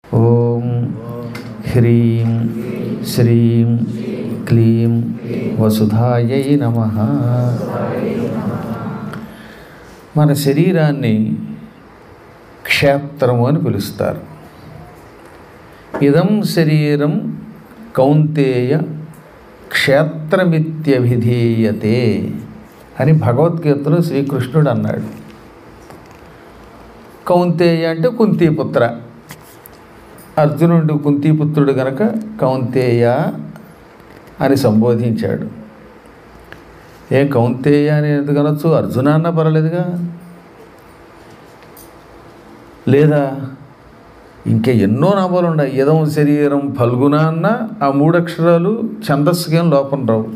ఓం హ్రీం శ్రీం క్లీం వసుధాయై నమ మన శరీరాన్ని క్షేత్రము అని పిలుస్తారు ఇదం శరీరం కౌంతేయ క్షేత్రమిత్యభిధీయతే అని భగవద్గీతలో శ్రీకృష్ణుడు అన్నాడు కౌంతేయ అంటే కుంతీపుత్ర అర్జునుడు కుంతీపుత్రుడు గనక కౌంతేయ అని సంబోధించాడు ఏ కౌంతేయ అని ఎందుకు అనొచ్చు అర్జున అన్న పర్వాలేదుగా లేదా ఇంకా ఎన్నో నామాలు ఉన్నాయి యదం శరీరం ఫల్గుణ అన్న ఆ మూడు అక్షరాలు ఛందస్సుకేం లోపం రావు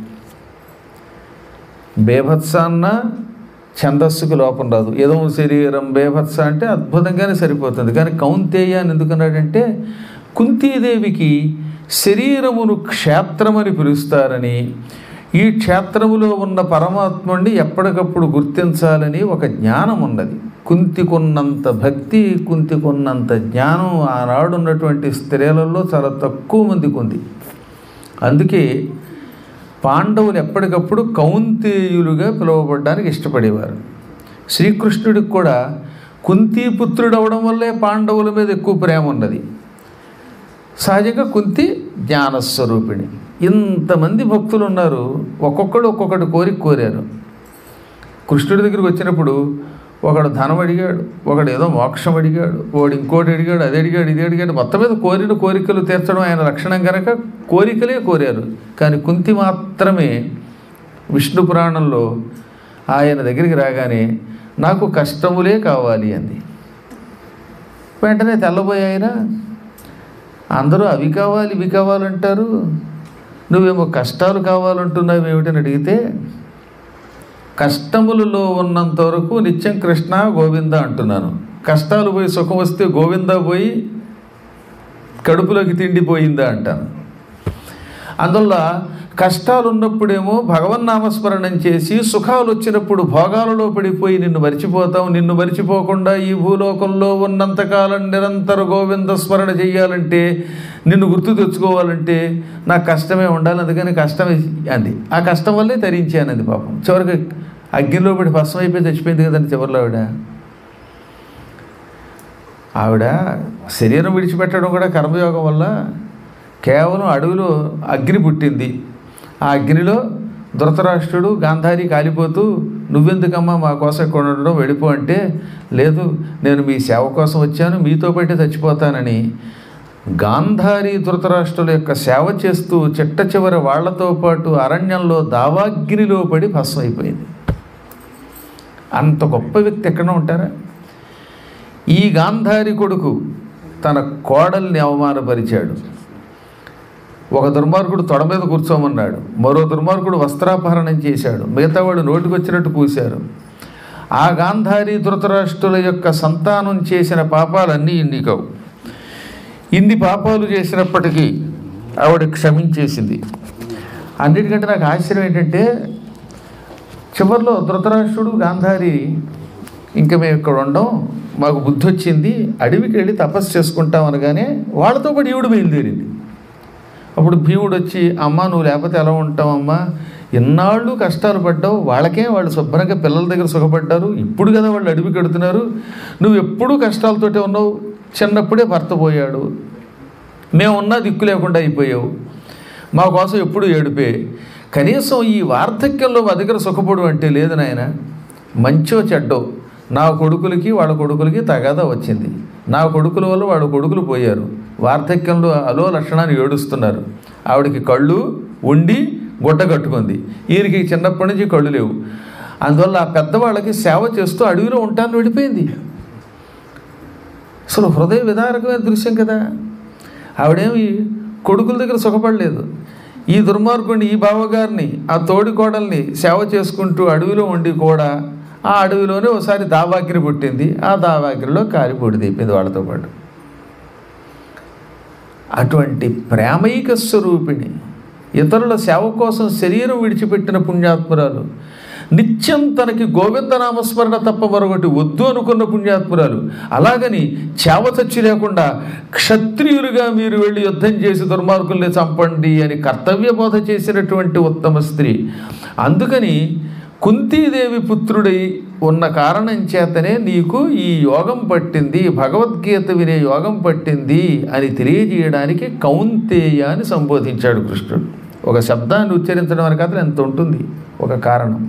బేభత్స అన్న ఛందస్సుకు లోపం రాదు యదం శరీరం బేభత్స అంటే అద్భుతంగానే సరిపోతుంది కానీ కౌంతేయ అని ఎందుకన్నాడంటే కుంతీదేవికి శరీరమును క్షేత్రమని పిలుస్తారని ఈ క్షేత్రములో ఉన్న పరమాత్ముడిని ఎప్పటికప్పుడు గుర్తించాలని ఒక జ్ఞానం ఉన్నది కుంతికున్నంత భక్తి కుంతికున్నంత జ్ఞానం ఆనాడు ఉన్నటువంటి స్త్రీలలో చాలా తక్కువ మందికి ఉంది అందుకే పాండవులు ఎప్పటికప్పుడు కౌంతేయులుగా పిలువబడ్డానికి ఇష్టపడేవారు శ్రీకృష్ణుడికి కూడా కుంతీపుత్రుడు అవడం వల్లే పాండవుల మీద ఎక్కువ ప్రేమ ఉన్నది సహజంగా కుంతి జ్ఞానస్వరూపిణి ఇంతమంది భక్తులు ఉన్నారు ఒక్కొక్కడు ఒక్కొక్కటి కోరిక కోరారు కృష్ణుడి దగ్గరికి వచ్చినప్పుడు ఒకడు ధనం అడిగాడు ఒకడు ఏదో మోక్షం అడిగాడు వాడు ఇంకోటి అడిగాడు అది అడిగాడు ఇది అడిగాడు మొత్తం మీద కోరిన కోరికలు తీర్చడం ఆయన లక్షణం కనుక కోరికలే కోరారు కానీ కుంతి మాత్రమే విష్ణు పురాణంలో ఆయన దగ్గరికి రాగానే నాకు కష్టములే కావాలి అంది వెంటనే తెల్లబోయాయిన అందరూ అవి కావాలి ఇవి కావాలంటారు నువ్వేమో కష్టాలు కావాలంటున్నావు ఏమిటని అడిగితే కష్టములలో ఉన్నంత వరకు నిత్యం కృష్ణ గోవింద అంటున్నాను కష్టాలు పోయి సుఖం వస్తే గోవింద పోయి కడుపులోకి తిండిపోయిందా అంటాను అందువల్ల కష్టాలు ఉన్నప్పుడేమో భగవన్నామస్మరణం చేసి సుఖాలు వచ్చినప్పుడు భోగాలలో పడిపోయి నిన్ను మరిచిపోతాం నిన్ను మరిచిపోకుండా ఈ భూలోకంలో ఉన్నంతకాలం నిరంతర గోవింద స్మరణ చేయాలంటే నిన్ను గుర్తు తెచ్చుకోవాలంటే నాకు కష్టమే ఉండాలి అందుకని కష్టమే అంది ఆ కష్టం వల్లే తరించానంది పాపం చివరికి అగ్నిలో పడి భస్మం అయిపోయి చచ్చిపోయింది కదండి చివరిలో ఆవిడ ఆవిడ శరీరం విడిచిపెట్టడం కూడా కర్మయోగం వల్ల కేవలం అడవిలో అగ్ని పుట్టింది ఆ అగ్నిలో ధృతరాష్ట్రుడు గాంధారి కాలిపోతూ నువ్వెందుకమ్మా మా కోసం ఇక్కడ ఉండడం వెళ్ళిపో అంటే లేదు నేను మీ సేవ కోసం వచ్చాను మీతో పాటే చచ్చిపోతానని గాంధారి ధృతరాష్ట్రుల యొక్క సేవ చేస్తూ చిట్ట చివరి వాళ్లతో పాటు అరణ్యంలో దావాగ్నిలో పడి భస్మం అయిపోయింది అంత గొప్ప వ్యక్తి ఎక్కడ ఉంటారా ఈ గాంధారి కొడుకు తన కోడల్ని అవమానపరిచాడు ఒక దుర్మార్గుడు తొడ మీద కూర్చోమన్నాడు మరో దుర్మార్గుడు వస్త్రాపహరణం చేశాడు మిగతా వాడు నోటికి వచ్చినట్టు కూశారు ఆ గాంధారి ధృతరాష్ట్రుల యొక్క సంతానం చేసిన పాపాలన్నీ ఇండికవు ఇన్ని పాపాలు చేసినప్పటికీ ఆవిడ క్షమించేసింది అన్నిటికంటే నాకు ఆశ్చర్యం ఏంటంటే చివరిలో ధృతరాష్ట్రుడు గాంధారి ఇంకా మేము ఇక్కడ ఉండం మాకు బుద్ధి వచ్చింది అడవికి వెళ్ళి తపస్సు చేసుకుంటాం అనగానే వాళ్ళతో పాటు ఈవిడ బయలుదేరింది అప్పుడు భీముడు వచ్చి అమ్మ నువ్వు లేకపోతే ఎలా ఉంటావమ్మా ఎన్నాళ్ళు కష్టాలు పడ్డావు వాళ్ళకే వాళ్ళు శుభ్రంగా పిల్లల దగ్గర సుఖపడ్డారు ఇప్పుడు కదా వాళ్ళు అడవికి ఎడుతున్నారు నువ్వు ఎప్పుడూ కష్టాలతోటే ఉన్నావు చిన్నప్పుడే భర్త పోయాడు మేమున్నా దిక్కు లేకుండా అయిపోయావు మా కోసం ఎప్పుడు ఏడిపే కనీసం ఈ వార్ధక్యంలో మా దగ్గర సుఖపడు అంటే లేదు నాయన మంచో చెడ్డో నా కొడుకులకి వాళ్ళ కొడుకులకి తగాదా వచ్చింది నా కొడుకుల వల్ల వాళ్ళ కొడుకులు పోయారు వార్ధక్యంలో అలో లక్షణాన్ని ఏడుస్తున్నారు ఆవిడకి కళ్ళు ఉండి గుడ్డ కట్టుకుంది ఈయనకి చిన్నప్పటి నుంచి కళ్ళు లేవు అందువల్ల ఆ పెద్దవాళ్ళకి సేవ చేస్తూ అడవిలో ఉంటాను వెళ్ళిపోయింది అసలు హృదయ విదారకమైన దృశ్యం కదా ఆవిడేమి కొడుకుల దగ్గర సుఖపడలేదు ఈ దుర్మార్గుడిని ఈ బావగారిని ఆ తోడి కోడల్ని సేవ చేసుకుంటూ అడవిలో ఉండి కూడా ఆ అడవిలోనే ఒకసారి దావాగ్ని పుట్టింది ఆ దావాగ్నిలో కాలిపొడి తెప్పింది వాళ్ళతో పాటు అటువంటి ప్రేమైక స్వరూపిణి ఇతరుల సేవ కోసం శరీరం విడిచిపెట్టిన పుణ్యాత్మురాలు నిత్యం తనకి గోవిందనామస్మరణ తప్ప మరొకటి వద్దు అనుకున్న పుణ్యాత్మురాలు అలాగని చావచచ్చి లేకుండా క్షత్రియులుగా మీరు వెళ్ళి యుద్ధం చేసి దుర్మార్గుల్ని చంపండి అని కర్తవ్య బోధ చేసినటువంటి ఉత్తమ స్త్రీ అందుకని కుంతీదేవి పుత్రుడై ఉన్న కారణం చేతనే నీకు ఈ యోగం పట్టింది భగవద్గీత వినే యోగం పట్టింది అని తెలియజేయడానికి కౌంతేయ అని సంబోధించాడు కృష్ణుడు ఒక శబ్దాన్ని ఉచ్చరించడం వరకు అతను ఎంత ఉంటుంది ఒక కారణం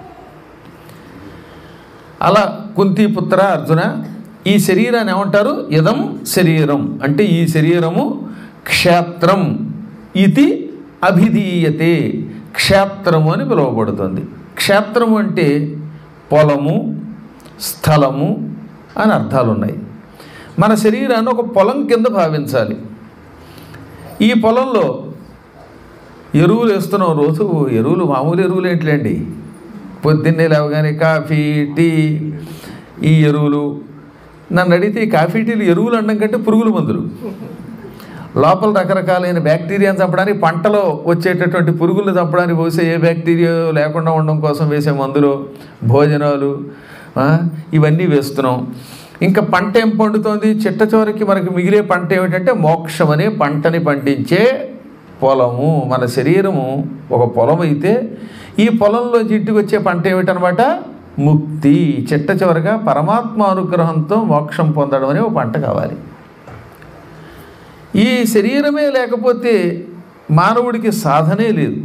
అలా కుంతిపుత్ర అర్జున ఈ శరీరాన్ని ఏమంటారు ఇదం శరీరం అంటే ఈ శరీరము క్షేత్రం ఇది అభిధీయతే క్షేత్రము అని పిలువబడుతుంది క్షేత్రము అంటే పొలము స్థలము అని అర్థాలు ఉన్నాయి మన శరీరాన్ని ఒక పొలం కింద భావించాలి ఈ పొలంలో ఎరువులు వేస్తున్నాం రోజు ఎరువులు మామూలు ఎరువులు ఏంటిలేండి పొద్దున్నే లేవగానే కాఫీ టీ ఈ ఎరువులు నన్ను అడిగితే ఈ కాఫీ టీలు ఎరువులు అనడం కంటే పురుగుల మందులు లోపల రకరకాలైన బ్యాక్టీరియాని చంపడానికి పంటలో వచ్చేటటువంటి పురుగులను చంపడానికి పోసే ఏ బ్యాక్టీరియా లేకుండా ఉండడం కోసం వేసే మందులు భోజనాలు ఆ, ఇవన్నీ వేస్తున్నాం ఇంకా పంట ఏం పండుతోంది చిట్ట చివరికి మనకి మిగిలే పంట ఏమిటంటే మోక్షం అనే పంటని పండించే పొలము మన శరీరము ఒక పొలం అయితే ఈ పొలంలో ఇంటికి వచ్చే పంట ఏమిటనమాట ముక్తి చిట్ట చివరగా పరమాత్మ అనుగ్రహంతో మోక్షం పొందడం అనే ఒక పంట కావాలి ఈ శరీరమే లేకపోతే మానవుడికి సాధనే లేదు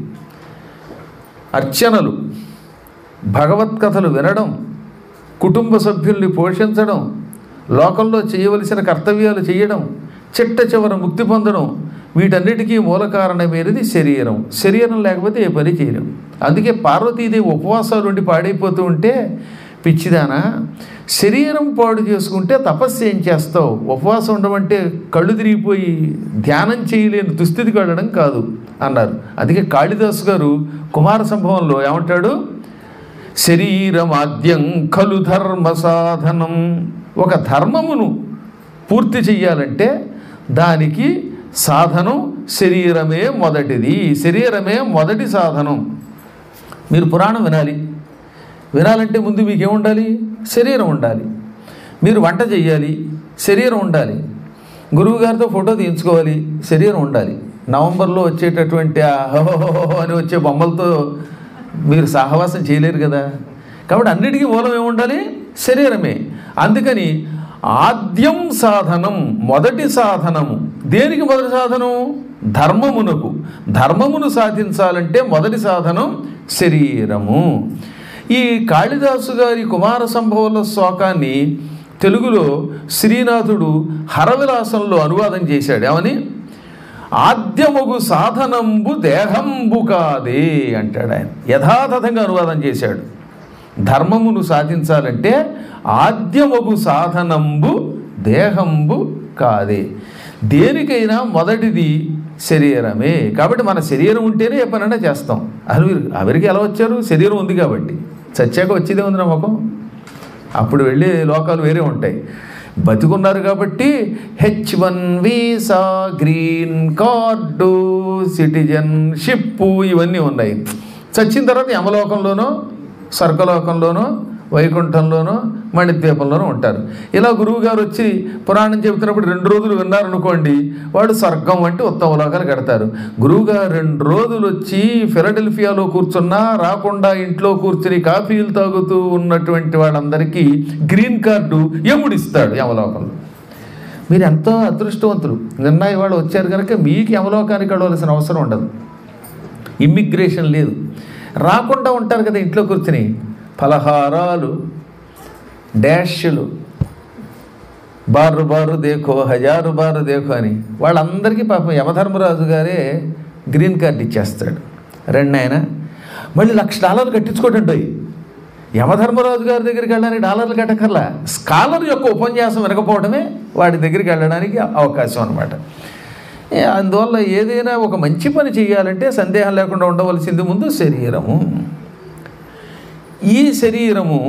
అర్చనలు భగవత్కథలు వినడం కుటుంబ సభ్యుల్ని పోషించడం లోకంలో చేయవలసిన కర్తవ్యాలు చేయడం చిట్ట చివర ముక్తి పొందడం వీటన్నిటికీ మూల కారణమైనది శరీరం శరీరం లేకపోతే ఏ పని చేయలేం అందుకే పార్వతీదేవి ఉపవాసాలు ఉండి పాడైపోతూ ఉంటే పిచ్చిదానా శరీరం పాడు చేసుకుంటే తపస్సు ఏం చేస్తావు ఉపవాసం ఉండమంటే కళ్ళు తిరిగిపోయి ధ్యానం చేయలేని దుస్థితికి వెళ్ళడం కాదు అన్నారు అందుకే కాళిదాసు గారు కుమార సంభవంలో ఏమంటాడు శరీరమాద్యం ఖలు ధర్మ సాధనం ఒక ధర్మమును పూర్తి చెయ్యాలంటే దానికి సాధనం శరీరమే మొదటిది శరీరమే మొదటి సాధనం మీరు పురాణం వినాలి వినాలంటే ముందు మీకు ఏముండాలి శరీరం ఉండాలి మీరు వంట చెయ్యాలి శరీరం ఉండాలి గురువుగారితో ఫోటో తీయించుకోవాలి శరీరం ఉండాలి నవంబర్లో వచ్చేటటువంటి ఆ హోహోహో అని వచ్చే బొమ్మలతో మీరు సహవాసం చేయలేరు కదా కాబట్టి అన్నిటికీ మూలం ఏముండాలి శరీరమే అందుకని ఆద్యం సాధనం మొదటి సాధనము దేనికి మొదటి సాధనం ధర్మమునకు ధర్మమును సాధించాలంటే మొదటి సాధనం శరీరము ఈ కాళిదాసు గారి కుమార సంభవల శ్లోకాన్ని తెలుగులో శ్రీనాథుడు హరవిలాసంలో అనువాదం చేశాడు ఏమని ఆద్యముగు సాధనంబు దేహంబు కాదే అంటాడు ఆయన యథాతథంగా అనువాదం చేశాడు ధర్మమును సాధించాలంటే ఆద్యమగు సాధనంబు దేహంబు కాదే దేనికైనా మొదటిది శరీరమే కాబట్టి మన శరీరం ఉంటేనే ఏ పనైనా చేస్తాం అమెరి అమెరికా ఎలా వచ్చారు శరీరం ఉంది కాబట్టి చచ్చాక వచ్చేదే ఉంది నమ్మకం అప్పుడు వెళ్ళే లోకాలు వేరే ఉంటాయి బతికున్నారు కాబట్టి H one visa green card citizenship ఇవన్నీ ఉన్నాయి చచ్చిన తర్వాత యమలోకంలోనో స్వర్గలోకంలోనో వైకుంఠంలోనో మణిద్వీపంలోనో ఉంటారు ఇలా గురువు గారు వచ్చి పురాణం చెబుతున్నప్పుడు రెండు రోజులు విన్నారనుకోండి వాడు స్వర్గం వంటి ఉత్తమ లోకాలు కడతారు గురువుగారు రెండు రోజులు వచ్చి ఫిలడెల్ఫియాలో కూర్చున్నా రాకుండా ఇంట్లో కూర్చుని కాఫీలు తాగుతూ ఉన్నటువంటి వాళ్ళందరికీ గ్రీన్ కార్డు యముడిస్తాడు యమలోకంలో మీరు ఎంతో అదృష్టవంతులు నిన్న ఇవాళ వచ్చారు కనుక మీకు యమలోకానికి వెళ్ళవలసిన అవసరం ఉండదు ఇమ్మిగ్రేషన్ లేదు రాకుండా ఉంటారు కదా ఇంట్లో కూర్చుని ఫలహారాలు డాష్లు బారు బారు దేఖో హజారు బారు దేఖో అని వాళ్ళందరికీ పాపం యమధర్మరాజు గారే గ్రీన్ కార్డు ఇచ్చేస్తాడు రెండు ఆయన మళ్ళీ లక్ష డాలర్లు కట్టించుకోటండి యమధర్మరాజు గారి దగ్గరికి వెళ్ళడానికి డాలర్లు కట్టకర్లా స్కాలర్ యొక్క ఉపన్యాసం వినకపోవడమే వాడి దగ్గరికి వెళ్ళడానికి అవకాశం అనమాట ఏ, అందువల్ల ఏదైనా ఒక మంచి పని చేయాలంటే సందేహం లేకుండా ఉండవలసింది ముందు శరీరము ఈ శరీరము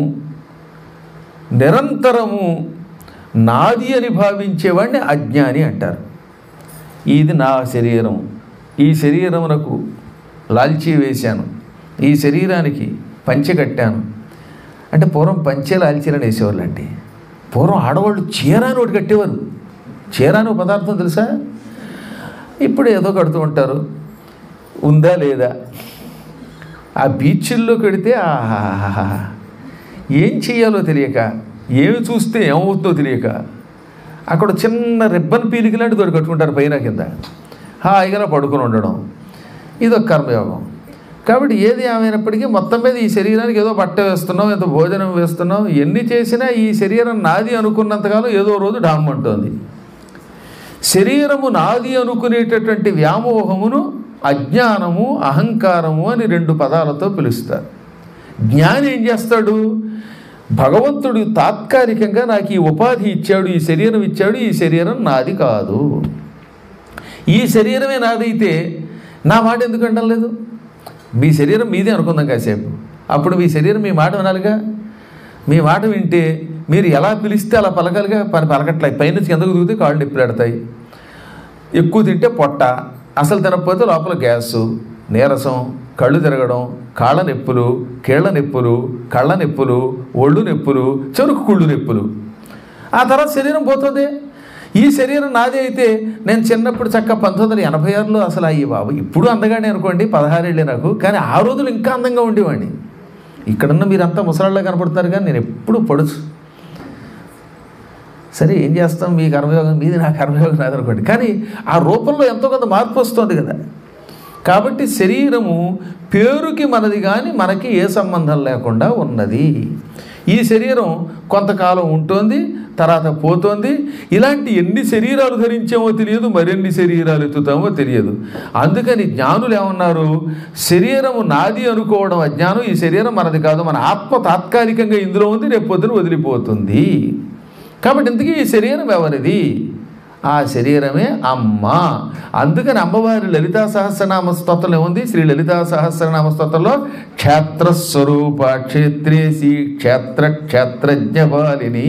నిరంతరము నాది అని భావించేవాడిని అజ్ఞాని అంటారు ఇది నా శరీరం ఈ శరీరమునకు లాల్చీ వేశాను ఈ శరీరానికి పంచె కట్టాను అంటే పూర్వం పంచెలు ఆల్చీలని వేసేవాళ్ళు అండి పూర్వం ఆడవాళ్ళు చీర అని ఒకటి కట్టేవారు చీర అని ఒక పదార్థం తెలుసా ఇప్పుడు ఏదో కడుతూ ఉంటారు ఉందా లేదా ఆ బీచ్ల్లో కడితే ఆహాహాహా ఏం చేయాలో తెలియక ఏమి చూస్తే ఏమవుతుందో తెలియక అక్కడ చిన్న రిబ్బన్ పీలికి లాంటి దొరికి కట్టుకుంటారు పైన కింద హాయిగా పడుకొని ఉండడం ఇదొక కర్మయోగం కాబట్టి ఏది ఏమైనప్పటికీ మొత్తం మీద ఈ శరీరానికి ఏదో బట్ట వేస్తున్నాం ఏదో భోజనం వేస్తున్నాం ఎన్ని చేసినా ఈ శరీరం నాది అనుకున్నంతకాలం ఏదో రోజు డామ్ అంటోంది శరీరము నాది అనుకునేటటువంటి వ్యామోహమును అజ్ఞానము అహంకారము అని రెండు పదాలతో పిలుస్తారు జ్ఞాని ఏం చేస్తాడు భగవంతుడు తాత్కాలికంగా నాకు ఈ ఉపాధి ఇచ్చాడు ఈ శరీరం ఇచ్చాడు ఈ శరీరం నాది కాదు ఈ శరీరమే నాదైతే నా మాట ఎందుకు అంటం లేదు మీ శరీరం మీదే అనుకుందాం కాసేపు అప్పుడు మీ శరీరం మీ మాట వినాలిగా మీ మాట వింటే మీరు ఎలా పిలిస్తే అలా పలకాలిగా పని పలకట్లేదు పైనుంచి కిందకు దిగితే కాళ్ళు నొప్పిలాడతాయి ఎక్కువ తింటే పొట్ట అసలు తినకపోతే లోపల గ్యాసు నీరసం కళ్ళు తిరగడం కాళ్ళ నొప్పులు కీళ్ళ నొప్పులు కళ్ళ నొప్పులు ఒళ్ళు నొప్పులు చెరుకు కుళ్ళు నొప్పులు ఆ తర్వాత శరీరం పోతుంది ఈ శరీరం నాదే అయితే నేను చిన్నప్పుడు చక్క పంతొమ్మిది వందల ఎనభై ఆరులో అసలు అయ్యి బాబు ఇప్పుడు అందగానే అనుకోండి పదహారేళ్ళే నాకు కానీ ఆ రోజులు ఇంకా అందంగా ఉండేవాడిని ఇక్కడున్న మీరంతా ముసలాళ్ళ కనపడుతున్నారు కానీ నేను ఎప్పుడు పడుచు సరే ఏం చేస్తాం మీ కర్మయోగం మీది నా కర్మయోగం నాది అనుకోండి కానీ ఆ రూపంలో ఎంతో కొంత మార్పు వస్తుంది కదా కాబట్టి శరీరము పేరుకి మనది కానీ మనకి ఏ సంబంధం లేకుండా ఉన్నది ఈ శరీరం కొంతకాలం ఉంటుంది తర్వాత పోతోంది ఇలాంటి ఎన్ని శరీరాలు ధరించామో తెలియదు మరెన్ని శరీరాలు ఎత్తుతామో తెలియదు అందుకని జ్ఞానులు ఏమన్నారు శరీరము నాది అనుకోవడం అజ్ఞానం ఈ శరీరం మనది కాదు మన ఆత్మ తాత్కాలికంగా ఇందులో ఉంది రేపు పొద్దున వదిలిపోతుంది కాబట్టి ఇంతకీ ఈ శరీరం ఎవరిది ఆ శరీరమే అమ్మ అందుకని అమ్మవారి లలితా సహస్రనామ స్తోత్రంలో ఏముంది శ్రీ లలితా సహస్రనామ స్తోత్రంలో క్షేత్రస్వరూప క్షేత్రేసి క్షేత్ర క్షేత్రజ్ఞపాలిని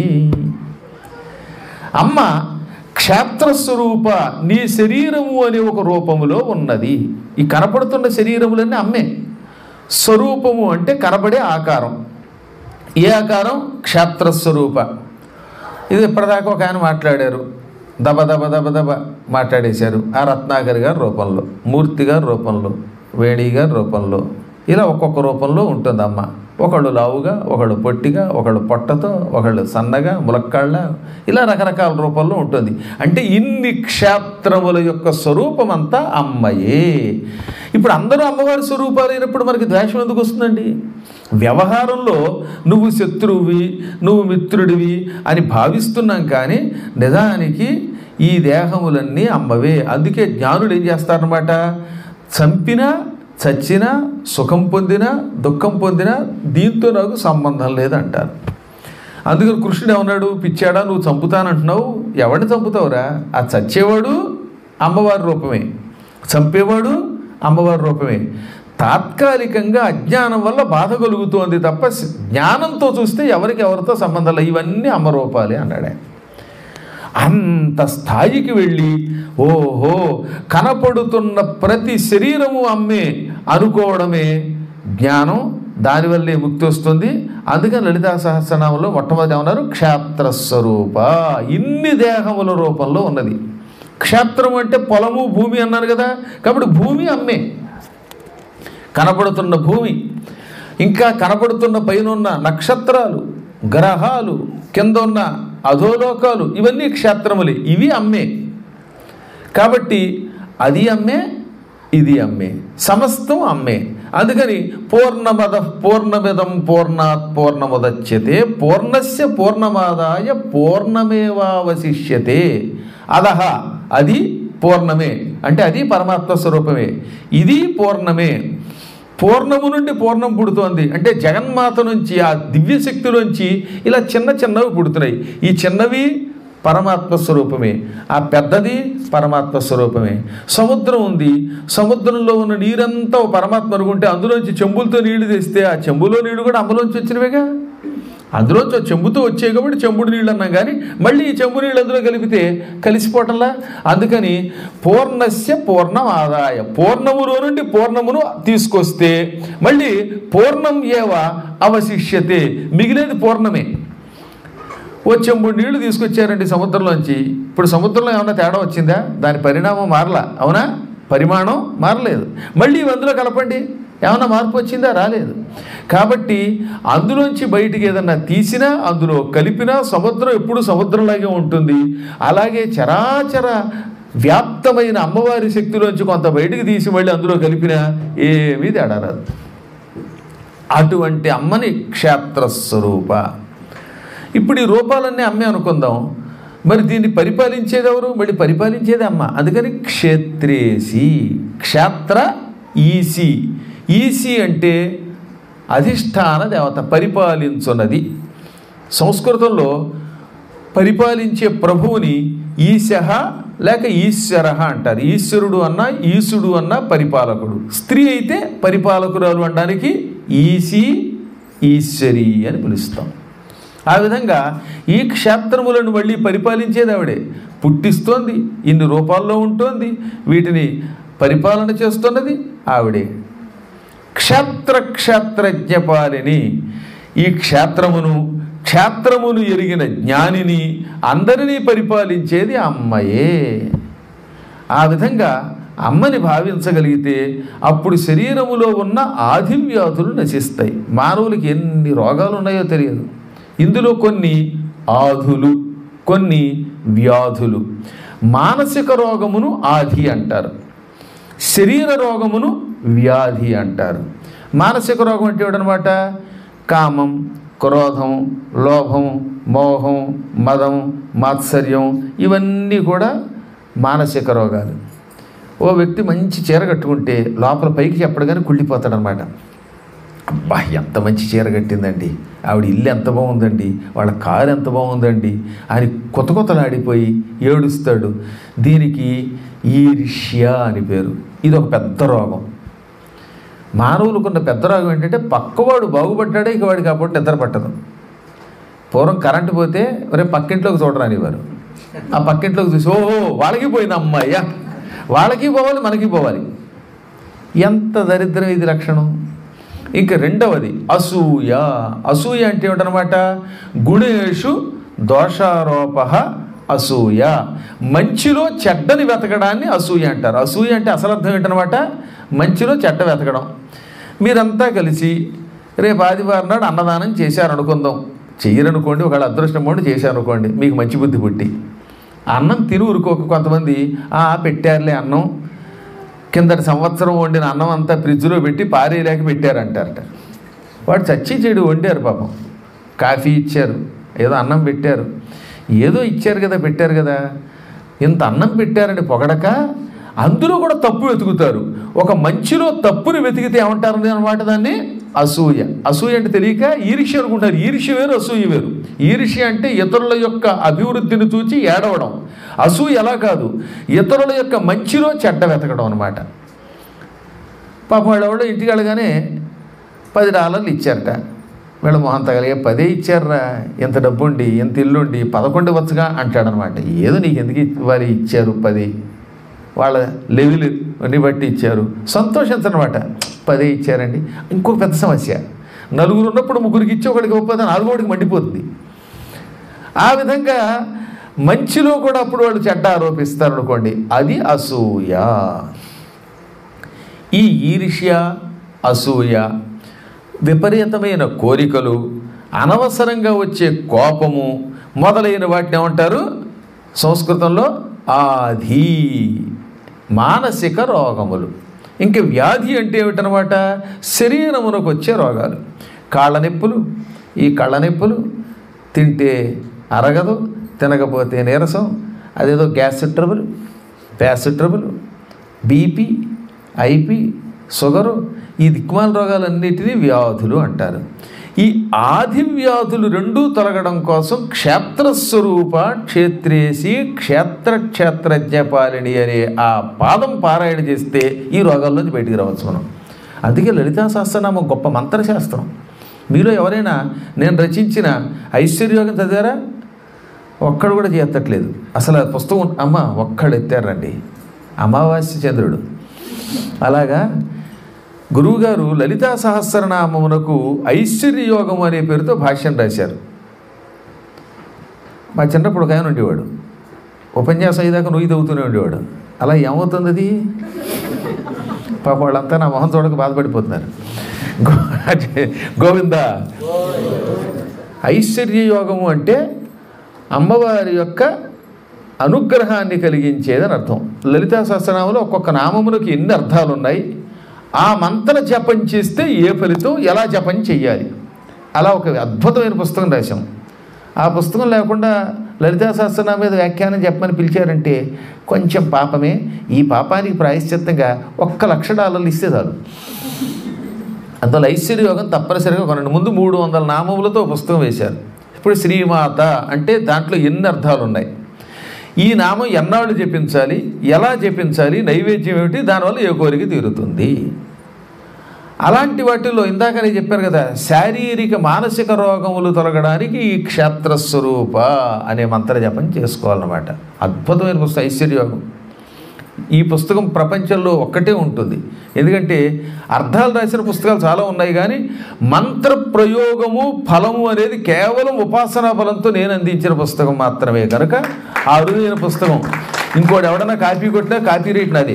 అమ్మ క్షేత్రస్వరూప నీ శరీరము అనే ఒక రూపములో ఉన్నది ఈ కనపడుతున్న శరీరములన్నీ అమ్మే స్వరూపము అంటే కనబడే ఆకారం ఏ ఆకారం క్షేత్రస్వరూప ఇది ఇప్పటిదాకా ఒక ఆయన మాట్లాడారు దబ దబ దబ దబ మాట్లాడేశారు ఆ రత్నాకర్ గారి రూపంలో మూర్తి గారి రూపంలో వేణి గారి రూపంలో ఇలా ఒక్కొక్క రూపంలో ఉంటుంది అమ్మ ఒకళ్ళు లావుగా ఒకళ్ళు పొట్టిగా ఒకళ్ళు పొట్టతో ఒకళ్ళు సన్నగా ములక్కాళ్ళ ఇలా రకరకాల రూపంలో ఉంటుంది అంటే ఇన్ని క్షేత్రముల యొక్క స్వరూపం అంతా అమ్మయే ఇప్పుడు అందరూ అమ్మవారి స్వరూపాలు అయినప్పుడు మనకి ద్వేషం ఎందుకు వస్తుందండి వ్యవహారంలో నువ్వు శత్రువువి నువ్వు మిత్రుడివి అని భావిస్తున్నాం కానీ నిజానికి ఈ దేహములన్నీ అమ్మవే అందుకే జ్ఞానులు ఏం చేస్తారనమాట చంపినా చచ్చినా సుఖం పొందినా దుఃఖం పొందినా దీంతో నాకు సంబంధం లేదంటారు అందుకని కృష్ణుడు ఏమన్నాడు పిచ్చాడా నువ్వు చంపుతానంటున్నావు ఎవరిని చంపుతావురా ఆ చచ్చేవాడు అమ్మవారి రూపమే చంపేవాడు అమ్మవారి రూపమే తాత్కాలికంగా అజ్ఞానం వల్ల బాధ కలుగుతోంది తప్ప జ్ఞానంతో చూస్తే ఎవరికి ఎవరితో సంబంధం లేదు ఇవన్నీ అమ్మరూపాలే అన్నాడు ఆయన అంత స్థాయికి వెళ్ళి ఓహో కనపడుతున్న ప్రతి శరీరము అమ్మే అనుకోవడమే జ్ఞానం దానివల్లే ముక్తి వస్తుంది అందుకని లలితా సహస్రనామంలో మొట్టమొదటి ఏమన్నారు క్షేత్రస్వరూప ఇన్ని దేహముల రూపంలో ఉన్నది క్షేత్రం అంటే పొలము భూమి అన్నాను కదా కాబట్టి భూమి అమ్మే కనపడుతున్న భూమి ఇంకా కనపడుతున్న పైన ఉన్న నక్షత్రాలు గ్రహాలు కింద ఉన్న అధోలోకాలు ఇవన్నీ క్షేత్రములే ఇవి అమ్మే కాబట్టి అది అమ్మే ఇది అమ్మే సమస్తం అమ్మే అందుకని పూర్ణమద పూర్ణమిదం పూర్ణాత్ పూర్ణముదచ్యతే పూర్ణస్య పూర్ణమాదాయ పూర్ణమేవావశిష్యతే అదహ అది పూర్ణమే అంటే అది పరమాత్మ స్వరూపమే ఇది పూర్ణమే పూర్ణము నుండి పూర్ణం పుడుతోంది అంటే జగన్మాత నుంచి ఆ దివ్యశక్తిలోంచి ఇలా చిన్న చిన్నవి పుడుతున్నాయి ఈ చిన్నవి పరమాత్మ స్వరూపమే ఆ పెద్దది పరమాత్మ స్వరూపమే సముద్రం ఉంది సముద్రంలో ఉన్న నీరంతా ఓ పరమాత్మ అనుకుంటే అందులోంచి చెంబులతో నీళ్లు తెస్తే ఆ చెంబులో నీళ్లు కూడా అమ్మలోంచి వచ్చినవేగా అందులోంచి ఓ చెంబుతో వచ్చాయి కాబట్టి చెంబుడు నీళ్ళు అన్నాం కానీ మళ్ళీ ఈ చెంబు నీళ్ళు అందులో కలిపితే కలిసిపోవటంలా అందుకని పూర్ణస్య పూర్ణం ఆదాయ పూర్ణములో నుండి పూర్ణమును తీసుకొస్తే మళ్ళీ పూర్ణం ఏవ అవశిష్యతే మిగిలేది పూర్ణమే ఓ చెంబుడు నీళ్లు తీసుకొచ్చారండి సముద్రంలోంచి ఇప్పుడు సముద్రంలో ఏమన్నా తేడా వచ్చిందా దాని పరిణామం మారలా అవునా పరిమాణం మారలేదు మళ్ళీ ఇవి అందులో కలపండి ఏమన్నా మార్పు వచ్చిందా రాలేదు కాబట్టి అందులోంచి బయటికి ఏదన్నా తీసినా అందులో కలిపినా సముద్రం ఎప్పుడు సముద్రంలాగే ఉంటుంది అలాగే చరాచర వ్యాప్తమైన అమ్మవారి శక్తిలోంచి కొంత బయటికి తీసి మళ్ళీ అందులో కలిపినా ఏమీ తేడా రాదు అటువంటి అమ్మని క్షేత్రస్వరూప ఇప్పుడు ఈ రూపాలన్నీ అమ్మే అనుకుందాం మరి దీన్ని పరిపాలించేది ఎవరు మళ్ళీ పరిపాలించేది అమ్మ అందుకని క్షేత్రేసి క్షేత్ర ఈసి ఈసి అంటే అధిష్టాన దేవత పరిపాలించున్నది సంస్కృతంలో పరిపాలించే ప్రభువుని ఈశః లేక ఈశ్వర అంటారు ఈశ్వరుడు అన్న ఈశుడు అన్న పరిపాలకుడు స్త్రీ అయితే పరిపాలకురాలు అనడానికి ఈసి ఈశ్వరి అని పిలుస్తాం ఆ విధంగా ఈ క్షేత్రములను మళ్ళీ పరిపాలించేది ఆవిడే పుట్టిస్తోంది ఇన్ని రూపాల్లో ఉంటోంది వీటిని పరిపాలన చేస్తున్నది ఆవిడే క్షేత్ర క్షేత్రజ్ఞపాలిని ఈ క్షేత్రమును క్షేత్రమును ఎరిగిన జ్ఞానిని అందరినీ పరిపాలించేది అమ్మయే ఆ విధంగా అమ్మని భావించగలిగితే అప్పుడు శరీరములో ఉన్న ఆదివ్యాధులు నశిస్తాయి మానవులకి ఎన్ని రోగాలు ఉన్నాయో తెలియదు ఇందులో కొన్ని ఆధులు కొన్ని వ్యాధులు మానసిక రోగమును ఆది అంటారు శరీర రోగమును వ్యాధి అంటారు మానసిక రోగం అంటే ఏమిటనమాట కామం క్రోధం లోభం మోహం మదం మాత్సర్యం ఇవన్నీ కూడా మానసిక రోగాలు ఓ వ్యక్తి మంచి చీర కట్టుకుంటే లోపల పైకి చెప్పడగానే కుళ్ళిపోతాడనమాట అబ్బా ఎంత మంచి చీర కట్టిందండి ఆవిడ ఇల్లు ఎంత బాగుందండి వాళ్ళ కారు ఎంత బాగుందండి అని కొత్త కొత్తలాడిపోయి ఏడుస్తాడు దీనికి ఈర్ష్య అని పేరు ఇది ఒక పెద్ద రోగం మానవులకున్న పెద్ద రోగం ఏంటంటే పక్కవాడు బాగుపడ్డాడే ఇక వాడికి కాబట్టి నిద్ర పట్టదు పూర్వం కరెంటు పోతే ఒరే పక్కింట్లోకి చూడరాని వారు ఆ పక్కింట్లోకి చూసి ఓహో వాళ్ళకి పోయింది అమ్మాయ్యా వాళ్ళకి పోవాలి మనకి పోవాలి ఎంత దరిద్రం ఇది లక్షణం ఇంకా రెండవది అసూయ అసూయ అంటే ఏమిటనమాట గుణేషు దోషారోప అసూయ మంచిలో చెడ్డని వెతకడాన్ని అసూయ అంటారు అసూయ అంటే అసలు అర్థం ఏంటనమాట మంచిలో చెడ్డ వెతకడం మీరంతా కలిసి రేపు ఆదివారం నాడు అన్నదానం చేశారనుకుందాం చెయ్యరనుకోండి ఒకవేళ అదృష్టం ఉండి చేశారనుకోండి మీకు మంచి బుద్ధి పుట్టి అన్నం తిని ఊరుకోక కొంతమంది "ఆ, పెట్టారులే అన్నం కిందటి సంవత్సరం వండిన అన్నం అంతా ఫ్రిడ్జ్లో పెట్టి పారేయలేక పెట్టారంటారట వాడు చచ్చి చెడు వండారు పాపం కాఫీ ఇచ్చారు ఏదో అన్నం పెట్టారు ఏదో ఇచ్చారు కదా పెట్టారు కదా ఇంత అన్నం పెట్టారని పొగడక అందులో కూడా తప్పు వెతుకుతారు ఒక మంచిలో తప్పుని వెతికితే ఏమంటారు అనమాట దాన్ని అసూయ అసూయ అంటే తెలియక ఈర్ష్య అనుకుంటారు ఈర్ష్య వేరు అసూయ వేరు ఈర్ష్య అంటే ఇతరుల యొక్క అభివృద్ధిని చూచి ఏడవడం అసూయ ఎలా కాదు ఇతరుల యొక్క మంచిలో చెడ్డ వెతకడం అనమాట పాపం వాళ్ళు ఎవడో ఇంటికి వెళ్ళగానే పది డాలర్లు ఇచ్చారట వీళ్ళ మొహం తగలిగే పదే ఇచ్చారా ఎంత డబ్బుండి ఎంత ఇల్లుండి పదకొండు వచ్చుగా అంటాడనమాట ఏదో నీకు ఎందుకు ఇవ్వాలి ఇచ్చారు పది వాళ్ళ లెవెల్ అన్ని బట్టి ఇచ్చారు సంతోషించనమాట పదే ఇచ్చారండి ఇంకొక పెద్ద సమస్య నలుగురు ఉన్నప్పుడు ముగ్గురికి ఇచ్చి ఒకడికి ఒప్పదని నాలుగోడికి మండిపోతుంది ఆ విధంగా మంచిలో కూడా అప్పుడు వాళ్ళు చెడ్డ ఆరోపిస్తారు అనుకోండి అది అసూయ ఈ ఈర్ష్య అసూయ విపరీతమైన కోరికలు అనవసరంగా వచ్చే కోపము మొదలైన వాటిని ఏమంటారు సంస్కృతంలో ఆధి మానసిక రోగములు ఇంక వ్యాధి అంటే ఏమిటనమాట శరీరమునకు వచ్చే రోగాలు కాళ్ళ నొప్పులు ఈ కళ్ళ నొప్పులు తింటే అరగదు తినకపోతే నీరసం అదేదో గ్యాస్ ట్రబుల్ ప్యాస్ ట్రబుల్ బీపీ ఐపీ షుగరు ఈ దిక్మాల రోగాలన్నిటినీ వ్యాధులు అంటారు ఈ ఆది వ్యాధులు రెండూ తొలగడం కోసం క్షేత్రస్వరూప క్షేత్రేసి క్షేత్ర క్షేత్రజ్ఞపాలిని అనే ఆ పాదం పారాయణ చేస్తే ఈ రోగాల్లోంచి బయటికి రావచ్చు మనం అందుకే లలితా సహస్రనామం గొప్ప మంత్రశాస్త్రం మీలో ఎవరైనా నేను రచించిన ఐశ్వర్యోగం చదివారా ఒక్కడు కూడా చేస్తట్లేదు అసలు ఆ పుస్తకం అమ్మ ఒక్కడు ఎత్తారండి అమావాస్య చంద్రుడు అలాగా గురువుగారు లలితా సహస్రనామమునకు ఐశ్వర్యయోగం అనే పేరుతో భాష్యం రాశారు మా చిన్నప్పుడు ఒక ఆయన ఉండేవాడు ఉపన్యాసం అయ్యేదాకా నువ్వు తవ్వుతూనే ఉండేవాడు అలా ఏమవుతుంది అది పాప వాళ్ళంతా నా మొహం చూడక బాధపడిపోతున్నారు గో- గోవింద ఐశ్వర్య యోగము అంటే అమ్మవారి యొక్క అనుగ్రహాన్ని కలిగించేదని అర్థం లలితా సహస్రనామంలో ఒక్కొక్క నామములకు ఎన్ని అర్థాలు ఉన్నాయి ఆ మంత్ర జపం చేస్తే ఏ ఫలితం ఎలా జపం చెయ్యాలి అలా ఒక అద్భుతమైన పుస్తకం రాశాం ఆ పుస్తకం లేకుండా లలితా సహస్రనామం మీద వ్యాఖ్యానం చెప్పమని పిలిచారంటే కొంచెం పాపమే ఈ పాపానికి ప్రాయశ్చిత్తంగా ఒక్క లక్ష డాలర్లు ఇస్తే చాలు అందువల్ల ఐశ్వర్య యోగం తప్పనిసరిగా కొనండి ముందు మూడు వందల నామములతో పుస్తకం వేశారు ఇప్పుడు శ్రీమాత అంటే దాంట్లో ఎన్ని అర్థాలు ఉన్నాయి ఈ నామం ఎన్నాళ్ళు జపించాలి ఎలా జపించాలి నైవేద్యం ఏమిటి దానివల్ల ఏ కోరిక తీరుతుంది అలాంటి వాటిల్లో ఇందాక నేను చెప్పాను కదా శారీరక మానసిక రోగములు తొలగడానికి ఈ క్షేత్రస్వరూప అనే మంత్ర జపం చేసుకోవాలన్నమాట అద్భుతమైన పుస్తకం ఐశ్వర్యోగం ఈ పుస్తకం ప్రపంచంలో ఒక్కటే ఉంటుంది ఎందుకంటే అర్థాలు రాసిన పుస్తకాలు చాలా ఉన్నాయి కానీ మంత్ర ప్రయోగము ఫలము అనేది కేవలం ఉపాసనా ఫలంతో నేను అందించిన పుస్తకం మాత్రమే కనుక ఆ అరుదైన పుస్తకం ఇంకోటి ఎవడన్నా కాపీ కొట్టినా కాపీ రేట్ నాది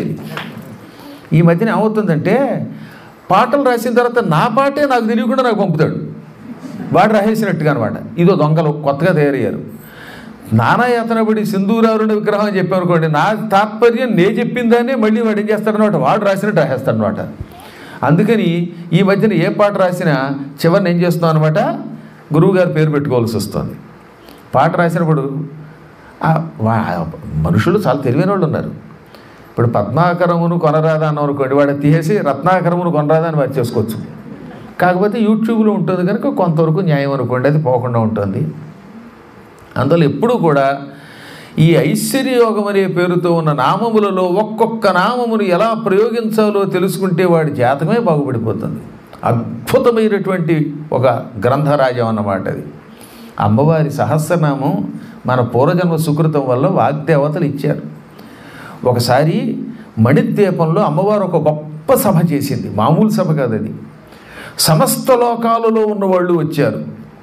ఈ మధ్యన ఏమవుతుందంటే పాటలు రాసిన తర్వాత నా పాటే నాకు తెలియకుండా నాకు పంపుతాడు వాడు రాసేసినట్టుగా అనమాట ఇదో దొంగలు కొత్తగా తయారయ్యారు నానాయాతనబడి సింధూరారుని విగ్రహం అని చెప్పామనుకోండి నా తాత్పర్యం నే చెప్పిందానే మళ్ళీ వాడు ఏం చేస్తాడనమాట వాడు రాసినట్టు రాసేస్తాడనమాట అందుకని ఈ మధ్యన ఏ పాట రాసినా చివరిని ఏం చేస్తున్నాం అనమాట గురువుగారి పేరు పెట్టుకోవాల్సి వస్తుంది పాట రాసినప్పుడు ఆ వా- మనుషులు చాలా తెలివైన వాళ్ళు ఉన్నారు ఇప్పుడు పద్మాకరమును కొనరాదా అన్నాం అనుకోండి వాడు తీసేసి రత్నాకరమును కొనరాదా అని వారు చేసుకోవచ్చు కాకపోతే యూట్యూబ్లో ఉంటుంది కనుక కొంతవరకు న్యాయం అనుకోండి అది పోకుండా ఉంటుంది అందువల్ల ఎప్పుడూ కూడా ఈ ఐశ్వర్యయోగం అనే పేరుతో ఉన్న నామములలో ఒక్కొక్క నామమును ఎలా ప్రయోగించాలో తెలుసుకుంటే వాడి జాతకమే బాగుపడిపోతుంది అద్భుతమైనటువంటి ఒక గ్రంథరాజం అన్నమాట అది అమ్మవారి సహస్రనామం మన పూర్వజన్మ సుకృతం వల్ల వాగ్దేవతలు ఇచ్చారు ఒకసారి మణిద్వీపంలో అమ్మవారు ఒక గొప్ప సభ చేసింది మామూలు సభ కాదు అది సమస్త లోకాలలో ఉన్న వాళ్ళు వచ్చారు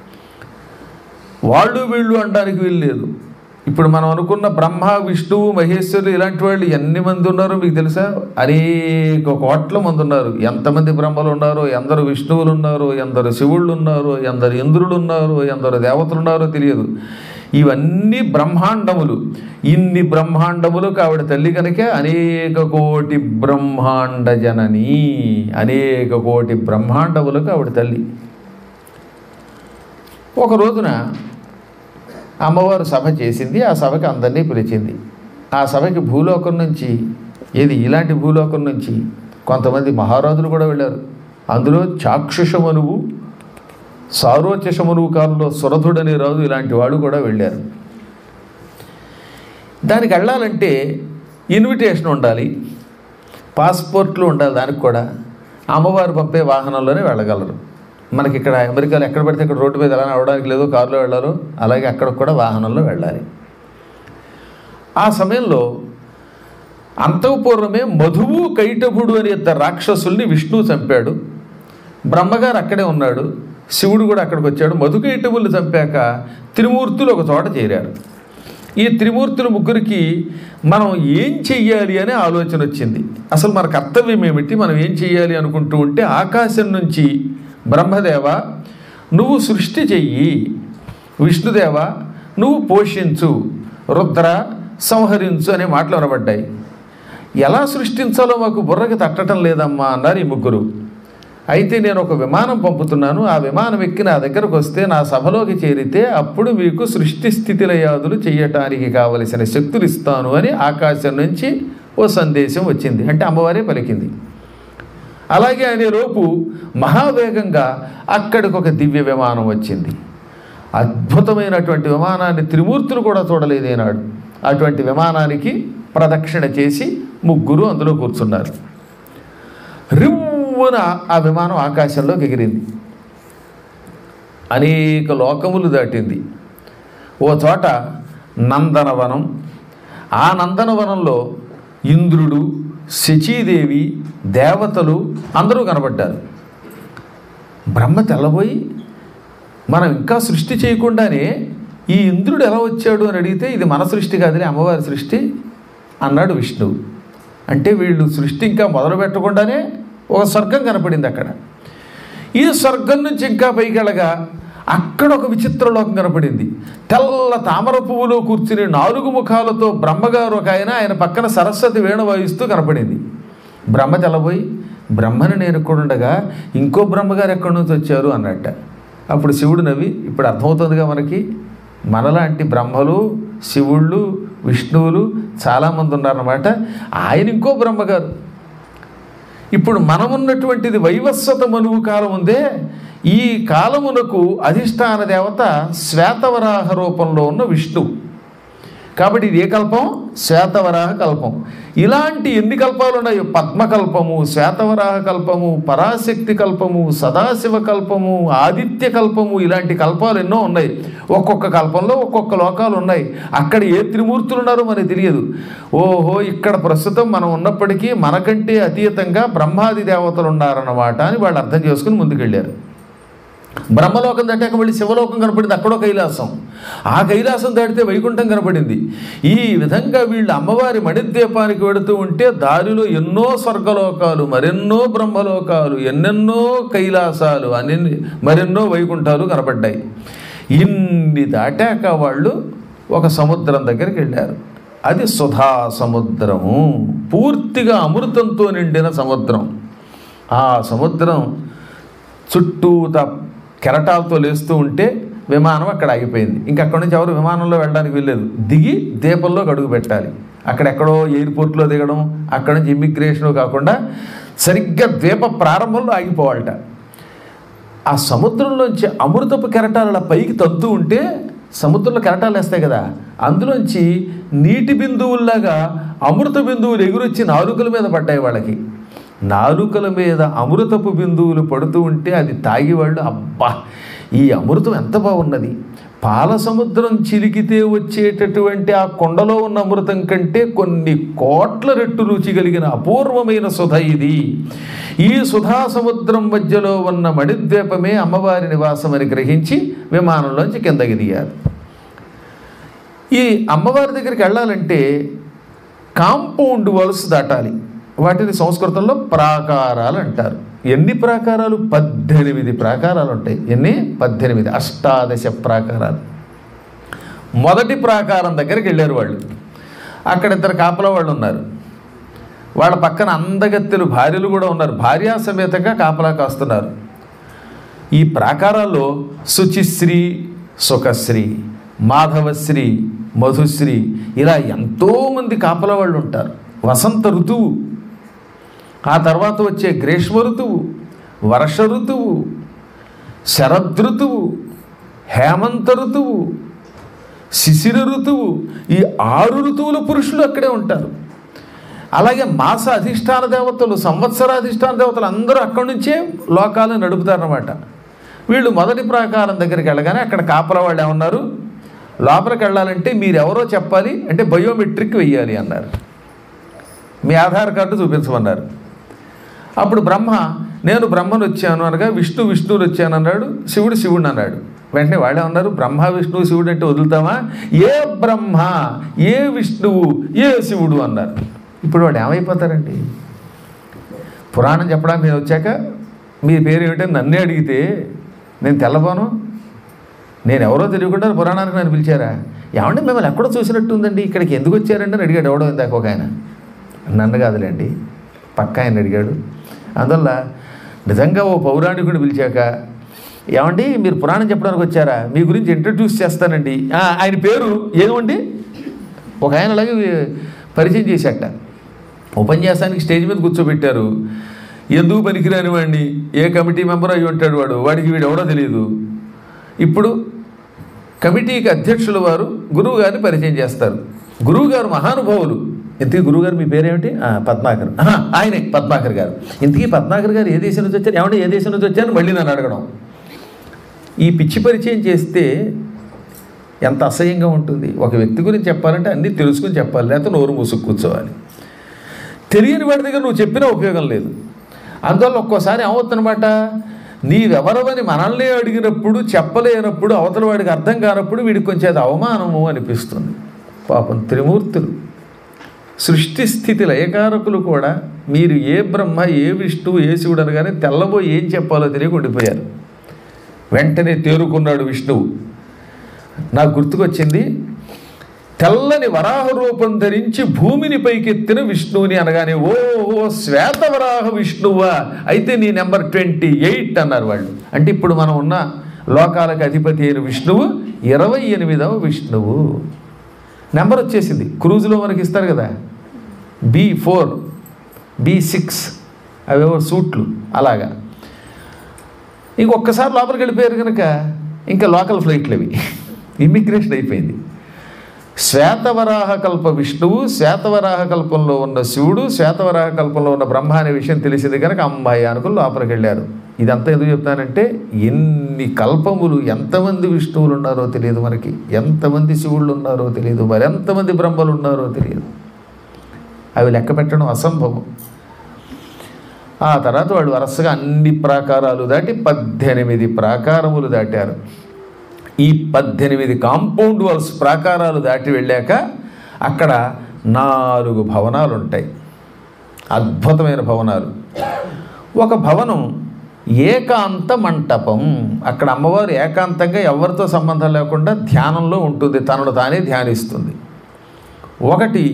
వాళ్ళు వీళ్ళు అనడానికి వీలు లేదు ఇప్పుడు మనం అనుకున్న బ్రహ్మ విష్ణువు మహేశ్వరులు ఇలాంటి వాళ్ళు ఎన్ని మంది ఉన్నారో మీకు తెలుసా అనేక కోట్ల మంది ఉన్నారు ఎంతమంది బ్రహ్మలు ఉన్నారో ఎందరు విష్ణువులు ఉన్నారో ఎందరు శివుళ్ళు ఉన్నారో ఎందరు ఇంద్రులు ఉన్నారో ఎందరు దేవతలు ఉన్నారో తెలియదు ఇవన్నీ బ్రహ్మాండములు ఇన్ని బ్రహ్మాండములకు ఆవిడ తల్లి కనుక అనేక కోటి బ్రహ్మాండ జనని అనేక కోటి బ్రహ్మాండములకు ఆవిడ తల్లి ఒక రోజున అమ్మవారు సభ చేసింది ఆ సభకి అందరినీ పిలిచింది ఆ సభకి భూలోకం నుంచి ఏది ఇలాంటి భూలోకం నుంచి కొంతమంది మహారాజులు కూడా వెళ్ళారు అందులో చాక్షుషమనువు సారోచషమనువు కాలంలో సురధుడనే రాజు ఇలాంటి వాడు కూడా వెళ్ళారు దానికి వెళ్ళాలంటే ఇన్విటేషన్ ఉండాలి పాస్పోర్ట్లు ఉండాలి దానికి కూడా అమ్మవారు పంపే వాహనంలోనే వెళ్ళగలరు మనకి ఇక్కడ అమెరికాలో ఎక్కడ పడితే ఇక్కడ రోడ్డు మీద ఎలా నడవడానికి లేదో కారులో వెళ్ళారు అలాగే అక్కడ కూడా వాహనంలో వెళ్ళాలి ఆ సమయంలో అంతఃపూర్వమే మధువు కైటభుడు అనే ఇద్దరు రాక్షసుల్ని విష్ణువు చంపాడు బ్రహ్మగారు అక్కడే ఉన్నాడు శివుడు కూడా అక్కడికి వచ్చాడు మధుకైటవుల్ని చంపాక త్రిమూర్తులు ఒక చోట చేరారు ఈ త్రిమూర్తుల ముగ్గురికి మనం ఏం చెయ్యాలి అనే ఆలోచన వచ్చింది అసలు మన కర్తవ్యం ఏమిటి మనం ఏం చెయ్యాలి అనుకుంటూ ఉంటే ఆకాశం నుంచి బ్రహ్మదేవ నువ్వు సృష్టి చెయ్యి విష్ణుదేవ నువ్వు పోషించు రుద్ర సంహరించు అనే మాటలు వినబడ్డాయి ఎలా సృష్టించాలో మాకు బుర్రకి తట్టడం లేదమ్మా అన్నారు ఈ ముగ్గురు అయితే నేను ఒక విమానం పంపుతున్నాను ఆ విమానం ఎక్కి నా దగ్గరకు వస్తే నా సభలోకి చేరితే అప్పుడు మీకు సృష్టి స్థితి లయాదులు చేయటానికి కావలసిన శక్తులు ఇస్తాను అని ఆకాశం నుంచి ఓ సందేశం వచ్చింది అంటే అమ్మవారే పలికింది అలాగే అనే లోపు మహావేగంగా అక్కడికి ఒక దివ్య విమానం వచ్చింది అద్భుతమైనటువంటి విమానాన్ని త్రిమూర్తులు కూడా చూడలేదేనాడు అటువంటి విమానానికి ప్రదక్షిణ చేసి ముగ్గురు అందులో కూర్చున్నారు రివ్వున ఆ విమానం ఆకాశంలోకి ఎగిరింది అనేక లోకములు దాటింది ఓ చోట నందనవనం ఆ నందనవనంలో ఇంద్రుడు శచీదేవి దేవతలు అందరూ కనబడ్డారు బ్రహ్మ తెల్లబోయి మనం ఇంకా సృష్టి చేయకుండానే ఈ ఇంద్రుడు ఎలా వచ్చాడు అని అడిగితే ఇది మన సృష్టి కాదులే అమ్మవారి సృష్టి అన్నాడు విష్ణువు అంటే వీళ్ళు సృష్టి ఇంకా మొదలు పెట్టకుండానే ఒక స్వర్గం కనపడింది అక్కడ ఈ స్వర్గం నుంచి ఇంకా పైకి వెళ్ళగా అక్కడ ఒక విచిత్ర లోకం కనపడింది తెల్ల తామర పువ్వులో కూర్చుని నాలుగు ముఖాలతో బ్రహ్మగారు ఒక ఆయన ఆయన పక్కన సరస్వతి వీణ వాయిస్తూ కనపడింది బ్రహ్మ తెల్లబోయి బ్రహ్మని నేను ఎక్కడుండగా ఇంకో బ్రహ్మగారు ఎక్కడి నుంచి వచ్చారు అన్నట్ట అప్పుడు శివుడు నవ్వి ఇప్పుడు అర్థమవుతుందిగా మనకి మనలాంటి బ్రహ్మలు శివుళ్ళు విష్ణువులు చాలామంది ఉన్నారన్నమాట ఆయన ఇంకో బ్రహ్మగారు ఇప్పుడు మనమున్నటువంటిది వైవస్వత మనువు కాలం ఉందే ఈ కాలమునకు అధిష్టాన దేవత శ్వేతవరాహ రూపంలో ఉన్న విష్ణువు కాబట్టి ఇది ఏ కల్పం శ్వేతవరాహ కల్పం ఇలాంటి ఎన్ని కల్పాలు ఉన్నాయో పద్మకల్పము శ్వేతవరాహ కల్పము పరాశక్తి కల్పము సదాశివ కల్పము ఆదిత్య కల్పము ఇలాంటి కల్పాలు ఎన్నో ఉన్నాయి ఒక్కొక్క కల్పంలో ఒక్కొక్క లోకాలు ఉన్నాయి అక్కడ ఏ త్రిమూర్తులు ఉన్నారో మనకు తెలియదు ఓహో ఇక్కడ ప్రస్తుతం మనం ఉన్నప్పటికీ మనకంటే అతీతంగా బ్రహ్మాది దేవతలు ఉన్నారన్నమాట అని వాళ్ళు అర్థం చేసుకుని ముందుకెళ్ళారు బ్రహ్మలోకం దాటాక మళ్ళీ శివలోకం కనపడింది అక్కడో కైలాసం ఆ కైలాసం దాటితే వైకుంఠం కనపడింది ఈ విధంగా వీళ్ళు అమ్మవారి మణిద్వీపానికి వెడుతూ ఉంటే దారిలో ఎన్నో స్వర్గలోకాలు మరెన్నో బ్రహ్మలోకాలు ఎన్నెన్నో కైలాసాలు అన్ని మరెన్నో వైకుంఠాలు కనపడ్డాయి ఇన్ని దాటాక వాళ్ళు ఒక సముద్రం దగ్గరికి వెళ్ళారు అది సుధా సముద్రము పూర్తిగా అమృతంతో నిండిన సముద్రం ఆ సముద్రం చుట్టూత కెరటాలతో లేస్తూ ఉంటే విమానం అక్కడ ఆగిపోయింది ఇంకా అక్కడి నుంచి ఎవరు విమానంలో వెళ్ళడానికి వెళ్ళలేదు దిగి దీపంలో అడుగు పెట్టాలి అక్కడెక్కడో ఎయిర్పోర్ట్లో దిగడం అక్కడి నుంచి ఇమ్మిగ్రేషన్ కాకుండా సరిగ్గా ద్వీప ప్రారంభంలో ఆగిపోవాలట ఆ సముద్రంలోంచి అమృతపు కెరటాలు అలా పైకి తంతూ ఉంటే సముద్రంలో కెరటాలు వేస్తాయి కదా అందులోంచి నీటి బిందువుల్లాగా అమృత బిందువులు ఎగురొచ్చి నాలుకల మీద పడ్డాయి వాళ్ళకి నాలుకల మీద అమృతపు బిందువులు పడుతూ ఉంటే అది తాగి వాళ్ళు అబ్బా ఈ అమృతం ఎంత బాగున్నది పాల సముద్రం చిలికితే వచ్చేటటువంటి ఆ కొండలో ఉన్న అమృతం కంటే కొన్ని కోట్ల రెట్టు రుచి కలిగిన అపూర్వమైన సుధ ఇది ఈ సుధా సముద్రం మధ్యలో ఉన్న మణిద్వీపమే అమ్మవారి నివాసమని గ్రహించి విమానంలోంచి కిందకి దిగారు ఈ అమ్మవారి దగ్గరికి వెళ్ళాలంటే కాంపౌండ్ వలస దాటాలి వాటిని సంస్కృతంలో ప్రాకారాలు అంటారు ఎన్ని ప్రాకారాలు పద్దెనిమిది ప్రాకారాలు ఉంటాయి ఎన్ని పద్దెనిమిది అష్టాదశ ప్రాకారాలు మొదటి ప్రాకారం దగ్గరికి వెళ్ళారు వాళ్ళు అక్కడ ఇద్దరు కాపలా వాళ్ళు ఉన్నారు వాళ్ళ పక్కన అందగత్తెలు భార్యలు కూడా ఉన్నారు భార్యా సమేతంగా కాపలా కాస్తున్నారు ఈ ప్రాకారాల్లో శుచిశ్రీ సుఖశ్రీ మాధవశ్రీ మధుశ్రీ ఇలా ఎంతోమంది కాపలా వాళ్ళు ఉంటారు వసంత ఋతువు ఆ తర్వాత వచ్చే గ్రీష్మ ఋతువు వర్ష ఋతువు శరదృతువు హేమంత ఋతువు శిశిర ఋతువు ఈ ఆరు ఋతువుల పురుషులు అక్కడే ఉంటారు అలాగే మాస అధిష్టాన దేవతలు సంవత్సరాధిష్టాన దేవతలు అందరూ అక్కడి నుంచే లోకాలను నడుపుతారన్నమాట వీళ్ళు మొదటి ప్రాకారం దగ్గరికి వెళ్ళగానే అక్కడ కాపల వాళ్ళు ఏమన్నారు లోపలికి వెళ్ళాలంటే మీరెవరో చెప్పాలి అంటే బయోమెట్రిక్ వెయ్యాలి అన్నారు మీ ఆధార్ కార్డు చూపించమన్నారు అప్పుడు బ్రహ్మ నేను బ్రహ్మను వచ్చాను అనగా విష్ణు విష్ణువుని వచ్చాను అన్నాడు శివుడు శివుడు అన్నాడు వెంటనే వాళ్ళే ఉన్నారు బ్రహ్మ విష్ణువు శివుడు అంటే వదులుతామా ఏ బ్రహ్మ ఏ విష్ణువు ఏ శివుడు అన్నారు ఇప్పుడు వాడు ఏమైపోతారండి పురాణం చెప్పడానికి నేను వచ్చాక మీ పేరు ఏమిటని నన్నే అడిగితే నేను తెల్లబోను నేను ఎవరో తెలియకుండా పురాణానికి నన్ను పిలిచారా ఏమంటే మిమ్మల్ని ఎక్కడో చూసినట్టు ఉందండి ఇక్కడికి ఎందుకు వచ్చారంటే అని అడిగాడు ఎవడో ఇందాక ఒక ఆయన నన్ను కాదులేండి పక్క ఆయన అడిగాడు అందువల్ల నిజంగా ఓ పౌరాణికుడు పిలిచాక ఏమండి మీరు పురాణం చెప్పడానికి వచ్చారా మీ గురించి ఇంట్రడ్యూస్ చేస్తానండి "ఆ, ఆయన పేరు ఏమండి ఒక ఆయన అలాగే పరిచయం చేశాట ఉపన్యాసానికి స్టేజ్ మీద కూర్చోబెట్టారు ఎందుకు పనికిరాని వాడిని ఏ కమిటీ మెంబర్ అయి ఉంటాడు వాడు వాడికి వీడు ఎవడో తెలియదు ఇప్పుడు కమిటీకి అధ్యక్షుల వారు గురువు గారిని పరిచయం చేస్తారు గురువు గారు మహానుభావులు ఇంతకీ గురువుగారు మీ పేరేమిటి ఆ, పద్మాకర్ ఆహా, ఆయనే పద్మాకర్ గారు ఇంతకీ పద్మాకర్ గారు ఏ దేశం నుంచి వచ్చారు ఏమంటే ఏ దేశం నుంచి వచ్చారు మళ్ళీ నన్ను అడగడం ఈ పిచ్చి పరిచయం చేస్తే ఎంత అసహ్యంగా ఉంటుంది ఒక వ్యక్తి గురించి చెప్పాలంటే అన్నీ తెలుసుకుని చెప్పాలి లేకపోతే నోరు మూసుకు కూర్చోవాలి తెలియని వాడి దగ్గర నువ్వు చెప్పినా ఉపయోగం లేదు అందువల్ల ఒక్కోసారి ఏమవుతుందన్నమాట నీవెవరవని మనల్ని అడిగినప్పుడు చెప్పలేనప్పుడు అవతల వాడికి అర్థం కానప్పుడు వీడికి కొంచెం అది అవమానము అనిపిస్తుంది పాపం త్రిమూర్తులు సృష్టి స్థితి లయకారకులు కూడా మీరు ఏ బ్రహ్మ ఏ విష్ణువు ఏ శివుడు అనగానే తెల్లబోయి ఏం చెప్పాలో తెలియక ఉండిపోయారు వెంటనే తేరుకున్నాడు విష్ణువు నాకు గుర్తుకొచ్చింది తెల్లని వరాహ రూపం ధరించి భూమిని పైకెత్తిన విష్ణువుని అనగానే ఓహో శ్వేతవరాహ విష్ణువా అయితే నీ నెంబర్ ట్వంటీ ఎయిట్ అన్నారు వాళ్ళు అంటే ఇప్పుడు మనం ఉన్న లోకాలకు అధిపతి అయిన విష్ణువు ఇరవై ఎనిమిదవ విష్ణువు నెంబర్ వచ్చేసింది క్రూజ్లో మనకి ఇస్తారు కదా బి ఫోర్ బి సిక్స్ అవేవో సూట్లు అలాగా ఇంకొక్కసారి లోపలికి వెళ్ళిపోయారు కనుక ఇంకా లోకల్ ఫ్లైట్లు అవి ఇమ్మిగ్రేషన్ అయిపోయింది శ్వేతవరాహ కల్ప విష్ణువు శ్వేతవరాహ కల్పంలో ఉన్న శివుడు శ్వేతవరాహ కల్పంలో ఉన్న బ్రహ్మ అనే విషయం తెలిసింది కనుక అమ్మాయి అనుకుని లోపలికి వెళ్ళారు ఇదంతా ఎందుకు చెప్తానంటే ఎన్ని కల్పములు ఎంతమంది విష్ణువులు ఉన్నారో తెలియదు మనకి ఎంతమంది శివుళ్ళు ఉన్నారో తెలియదు మరి ఎంతమంది బ్రహ్మలు ఉన్నారో తెలియదు అవి లెక్క పెట్టడం అసంభవం ఆ తర్వాత వాళ్ళు వరుసగా అన్ని ప్రాకారాలు దాటి పద్దెనిమిది ప్రాకారములు దాటారు ఈ పద్దెనిమిది కాంపౌండ్ వాల్స్ ప్రాకారాలు దాటి వెళ్ళాక అక్కడ నాలుగు భవనాలు ఉంటాయి అద్భుతమైన భవనాలు ఒక భవనం ఏకాంత మంటపం అక్కడ అమ్మవారు ఏకాంతంగా ఎవరితో సంబంధం లేకుండా ధ్యానంలో ఉంటుంది తనను తానే ధ్యానిస్తుంది ఒకటి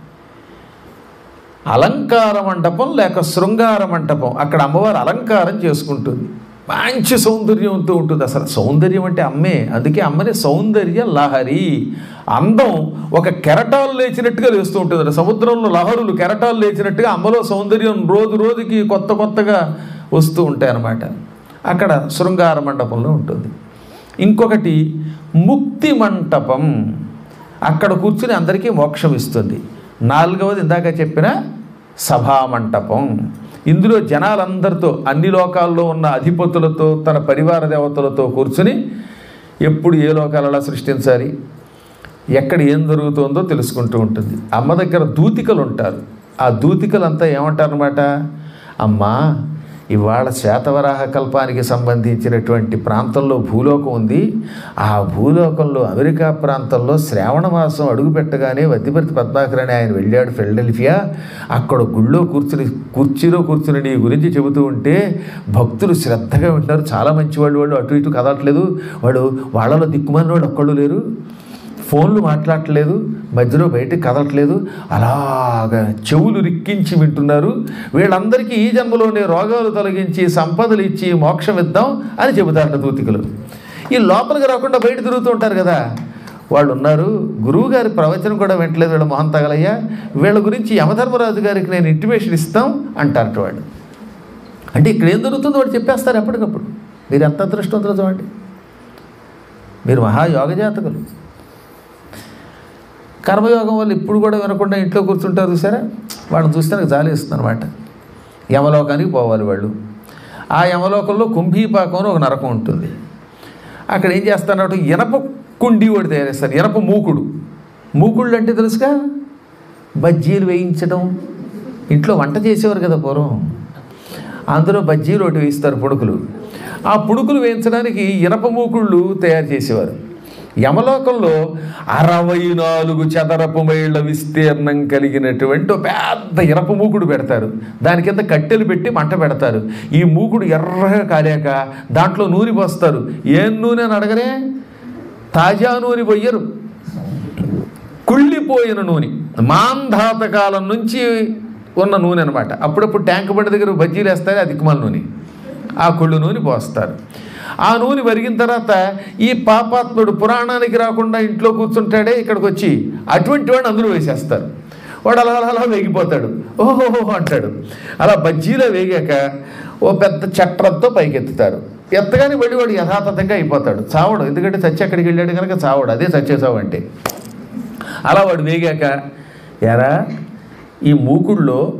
అలంకార మంటపం లేక శృంగార మంటపం అక్కడ అమ్మవారు అలంకారం చేసుకుంటుంది మంచి సౌందర్యంతో ఉంటుంది అసలు సౌందర్యం అంటే అమ్మే అందుకే అమ్మని సౌందర్య లహరి అందం ఒక కెరటాలు లేచినట్టుగా లేస్తూ ఉంటుంది సముద్రంలో లహరులు కెరటాలు లేచినట్టుగా అమ్మలో సౌందర్యం రోజు రోజుకి కొత్త కొత్తగా వస్తూ ఉంటాయి అన్నమాట అక్కడ శృంగార మండపంలో ఉంటుంది ఇంకొకటి ముక్తి మంటపం అక్కడ కూర్చుని అందరికీ మోక్షం ఇస్తుంది నాలుగవది ఇందాక చెప్పిన సభామంటపం ఇందులో జనాలందరితో అన్ని లోకాల్లో ఉన్న అధిపతులతో తన పరివార దేవతలతో కూర్చుని ఎప్పుడు ఏ లోకాలలో సృష్టించాలి ఎక్కడ ఏం జరుగుతుందో తెలుసుకుంటూ ఉంటుంది అమ్మ దగ్గర దూతికలు ఉంటారు ఆ దూతికలంతా ఏమంటారనమాట అమ్మా ఇవాళ శ్వేతవరాహ కల్పానికి సంబంధించినటువంటి ప్రాంతంలో భూలోకం ఉంది ఆ భూలోకంలో అమెరికా ప్రాంతంలో శ్రావణ మాసం అడుగుపెట్టగానే వద్దిపర్తి పద్మాకర్ అని ఆయన వెళ్ళాడు ఫిల్డెల్ఫియా అక్కడ గుళ్ళో కూర్చుని కుర్చీలో కూర్చుని నీ గురించి చెబుతూ ఉంటే భక్తులు శ్రద్ధగా వింటారు చాలా మంచి వాళ్ళు వాళ్ళు అటు ఇటు కదలట్లేదు వాడు వాళ్ళలో దిక్కుమాలిన వాళ్ళు ఒక్కళ్ళు లేరు ఫోన్లు మాట్లాడట్లేదు మధ్యలో బయటకు కదలట్లేదు అలాగా చెవులు రిక్కించి వింటున్నారు వీళ్ళందరికీ ఈ జన్మలోనే రోగాలు తొలగించి సంపదలు ఇచ్చి మోక్షం ఇద్దాం అని చెబుతారట దూతికలు ఈ లోపలికి రాకుండా బయట తిరుగుతూ ఉంటారు కదా వాళ్ళు ఉన్నారు గురువు గారి ప్రవచనం కూడా వింటలేదు వీళ్ళ మొహం తగలయ్యా వీళ్ళ గురించి యమధర్మరాజు గారికి నేను ఇంటిమేషన్ ఇస్తాం అంటారట వాడు అంటే ఇక్కడ ఏం జరుగుతుందో వాడు చెప్పేస్తారు ఎప్పటికప్పుడు మీరు ఎంత అదృష్టవంతులు చూడండి మీరు మహాయోగ జాతకులు కర్మయోగం వల్ల ఇప్పుడు కూడా వినకుండా ఇంట్లో కూర్చుంటారు చూసారా వాళ్ళని చూస్తే నాకు జాలి ఇస్తుంది అనమాట యమలోకానికి పోవాలి వాళ్ళు ఆ యమలోకంలో కుంభీపాకం అని ఒక నరకం ఉంటుంది అక్కడ ఏం చేస్తారంటే ఇనప కుండి ఒకటి తయారు చేస్తారు ఇనప మూకుడు మూకుళ్ళు అంటే తెలుసుగా బజ్జీలు వేయించడం ఇంట్లో వంట చేసేవారు కదా పూర్వం అందులో బజ్జీలు ఒకటి వేయిస్తారు పుణుకులు ఆ పుణుకులు వేయించడానికి ఇనప మూకుళ్ళు తయారు చేసేవారు యమలోకంలో అరవై నాలుగు చదరపు మైళ్ళ విస్తీర్ణం కలిగినటువంటి ఒక పెద్ద ఇనప మూకుడు పెడతారు దాని కింద కట్టెలు పెట్టి మంట పెడతారు ఈ మూకుడు ఎర్రగా కాలేక దాంట్లో నూనె పోస్తారు ఏం నూనె అని అడగరే తాజా నూనె పోయ్యరు కుళ్ళిపోయిన నూనె మాంధాత కాలం నుంచి ఉన్న నూనె అనమాట అప్పుడప్పుడు ట్యాంక్ బండి దగ్గర బజ్జీలు వేస్తారు అది దిక్కుమాల నూనె ఆ కుళ్ళు నూనె పోస్తారు ఆ నూనె వరిగిన తర్వాత ఈ పాపాత్ముడు పురాణానికి రాకుండా ఇంట్లో కూర్చుంటాడే ఇక్కడికి వచ్చి అటువంటి వాడిని అందులో వేసేస్తారు వాడు అలా అలా అలా వేగిపోతాడు ఓహోహో అంటాడు అలా బజ్జీలో వేగాక ఓ పెద్ద చట్రంతో పైకెత్తుతారు ఎత్తగానే మళ్ళీ వాడు యథాతథంగా అయిపోతాడు చావడు ఎందుకంటే చచ్చి అక్కడికి వెళ్ళాడు కనుక చావడు అదే చచ్చే చావు అంటే అలా వాడు వేగాక ఎరా ఈ మూకుళ్ళో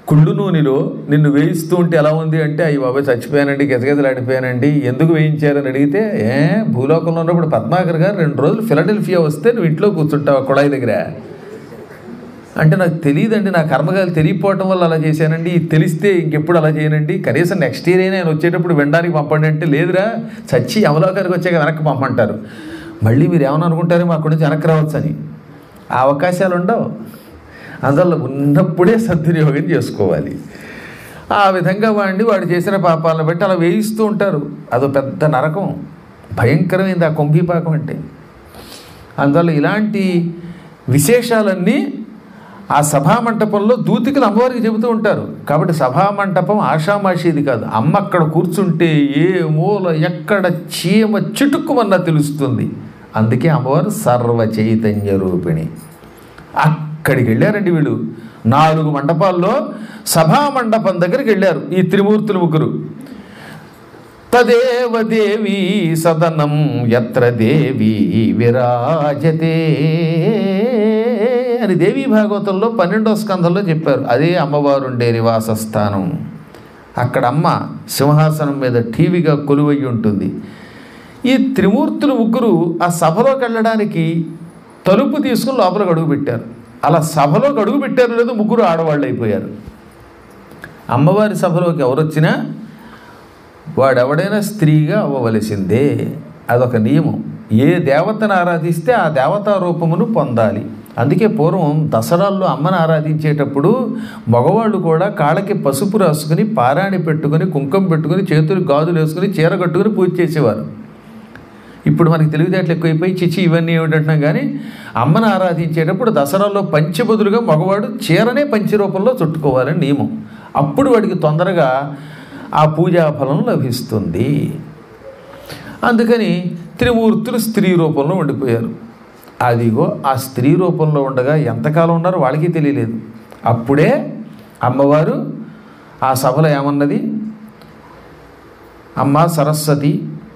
కుళ్ళు నూనెలో నిన్ను వేయిస్తూ ఉంటే ఎలా ఉంది అంటే అయ్యి బాబాయ్ చచ్చిపోయానండి గెజగెజలాడిపోయానండి ఎందుకు వేయించారని అడిగితే ఏ భూలోకంలో ఉన్నప్పుడు పద్మాకర్ గారు రెండు రోజులు ఫిలడెల్ఫియా వస్తే నువ్వు ఇంట్లో కూర్చుంటావు ఆ కుళాయి దగ్గర అంటే నాకు తెలియదండి నా కర్మగాలు తెలియపోవటం వల్ల అలా చేశానండి ఇది తెలిస్తే ఇంకెప్పుడు అలా చేయనండి కనీసం నెక్స్ట్ ఇయర్ అయినా ఆయన వచ్చేటప్పుడు వినడానికి పంపండి అంటే లేదురా చచ్చి అమలోకానికి వచ్చాక వెనక్కి పంపమంటారు మళ్ళీ మీరు ఏమని అనుకుంటారో మా అక్కడి నుంచి వెనక్కి రావచ్చని ఆ అవకాశాలు ఉండవు అందువల్ల ఉన్నప్పుడే సద్వినియోగం చేసుకోవాలి ఆ విధంగా వాడిని వాడు చేసిన పాపాలను బట్టి అలా వేయిస్తూ ఉంటారు అదో పెద్ద నరకం భయంకరమైంది ఆ కొంభీపాకం అంటే అందువల్ల ఇలాంటి విశేషాలన్నీ ఆ సభామంటపంలో దూతికలు అమ్మవారికి చెబుతూ ఉంటారు కాబట్టి సభామంటపం ఆషామాషిది కాదు అమ్మ అక్కడ కూర్చుంటే ఏ మూల ఎక్కడ చీమ చిటుక్కుమన్నా తెలుస్తుంది అందుకే అమ్మవారు సర్వ చైతన్య రూపిణి అక్కడికి వెళ్ళారండి వీళ్ళు నాలుగు మండపాల్లో సభా మండపం దగ్గరికి వెళ్ళారు ఈ త్రిమూర్తులు ముగ్గురు తదేవ దేవీ సదనం ఎత్ర దేవీ విరాజతే అని దేవీ భాగవతంలో పన్నెండో స్కంధంలో చెప్పారు అదే అమ్మవారు ఉండే నివాస స్థానం అక్కడ అమ్మ సింహాసనం మీద టీవీగా కొలువై ఉంటుంది ఈ త్రిమూర్తులు ముగ్గురు ఆ సభలోకి వెళ్ళడానికి తలుపు తీసుకుని లోపలికి అడుగు పెట్టారు అలా సభలోకి అడుగు పెట్టారు లేదు ముగ్గురు ఆడవాళ్ళు అయిపోయారు అమ్మవారి సభలోకి ఎవరొచ్చినా వాడెవడైనా స్త్రీగా అవ్వవలసిందే అదొక నియమం ఏ దేవతను ఆరాధిస్తే ఆ దేవతా రూపమును పొందాలి అందుకే పూర్వం దసరాల్లో అమ్మను ఆరాధించేటప్పుడు మగవాళ్ళు కూడా కాళ్ళకి పసుపు రాసుకుని పారాణి పెట్టుకుని కుంకుమ పెట్టుకుని చేతులు గాజులు వేసుకుని చీర కట్టుకుని పూజ చేసేవారు ఇప్పుడు మనకి తెలివితేటలు ఎక్కువైపోయి చిచి ఇవన్నీ ఏమిటంటున్నాం కానీ అమ్మను ఆరాధించేటప్పుడు దసరాలో పంచి బదులుగా మగవాడు చీరనే పంచి రూపంలో చుట్టుకోవాలని నియమం అప్పుడు వాడికి తొందరగా ఆ పూజా ఫలం లభిస్తుంది అందుకని త్రిమూర్తులు స్త్రీ రూపంలో ఉండిపోయారు అదిగో ఆ స్త్రీ రూపంలో ఉండగా ఎంతకాలం ఉన్నారో వాళ్ళకి తెలియలేదు అప్పుడే అమ్మవారు ఆ సభలో ఏమన్నది అమ్మ సరస్వతి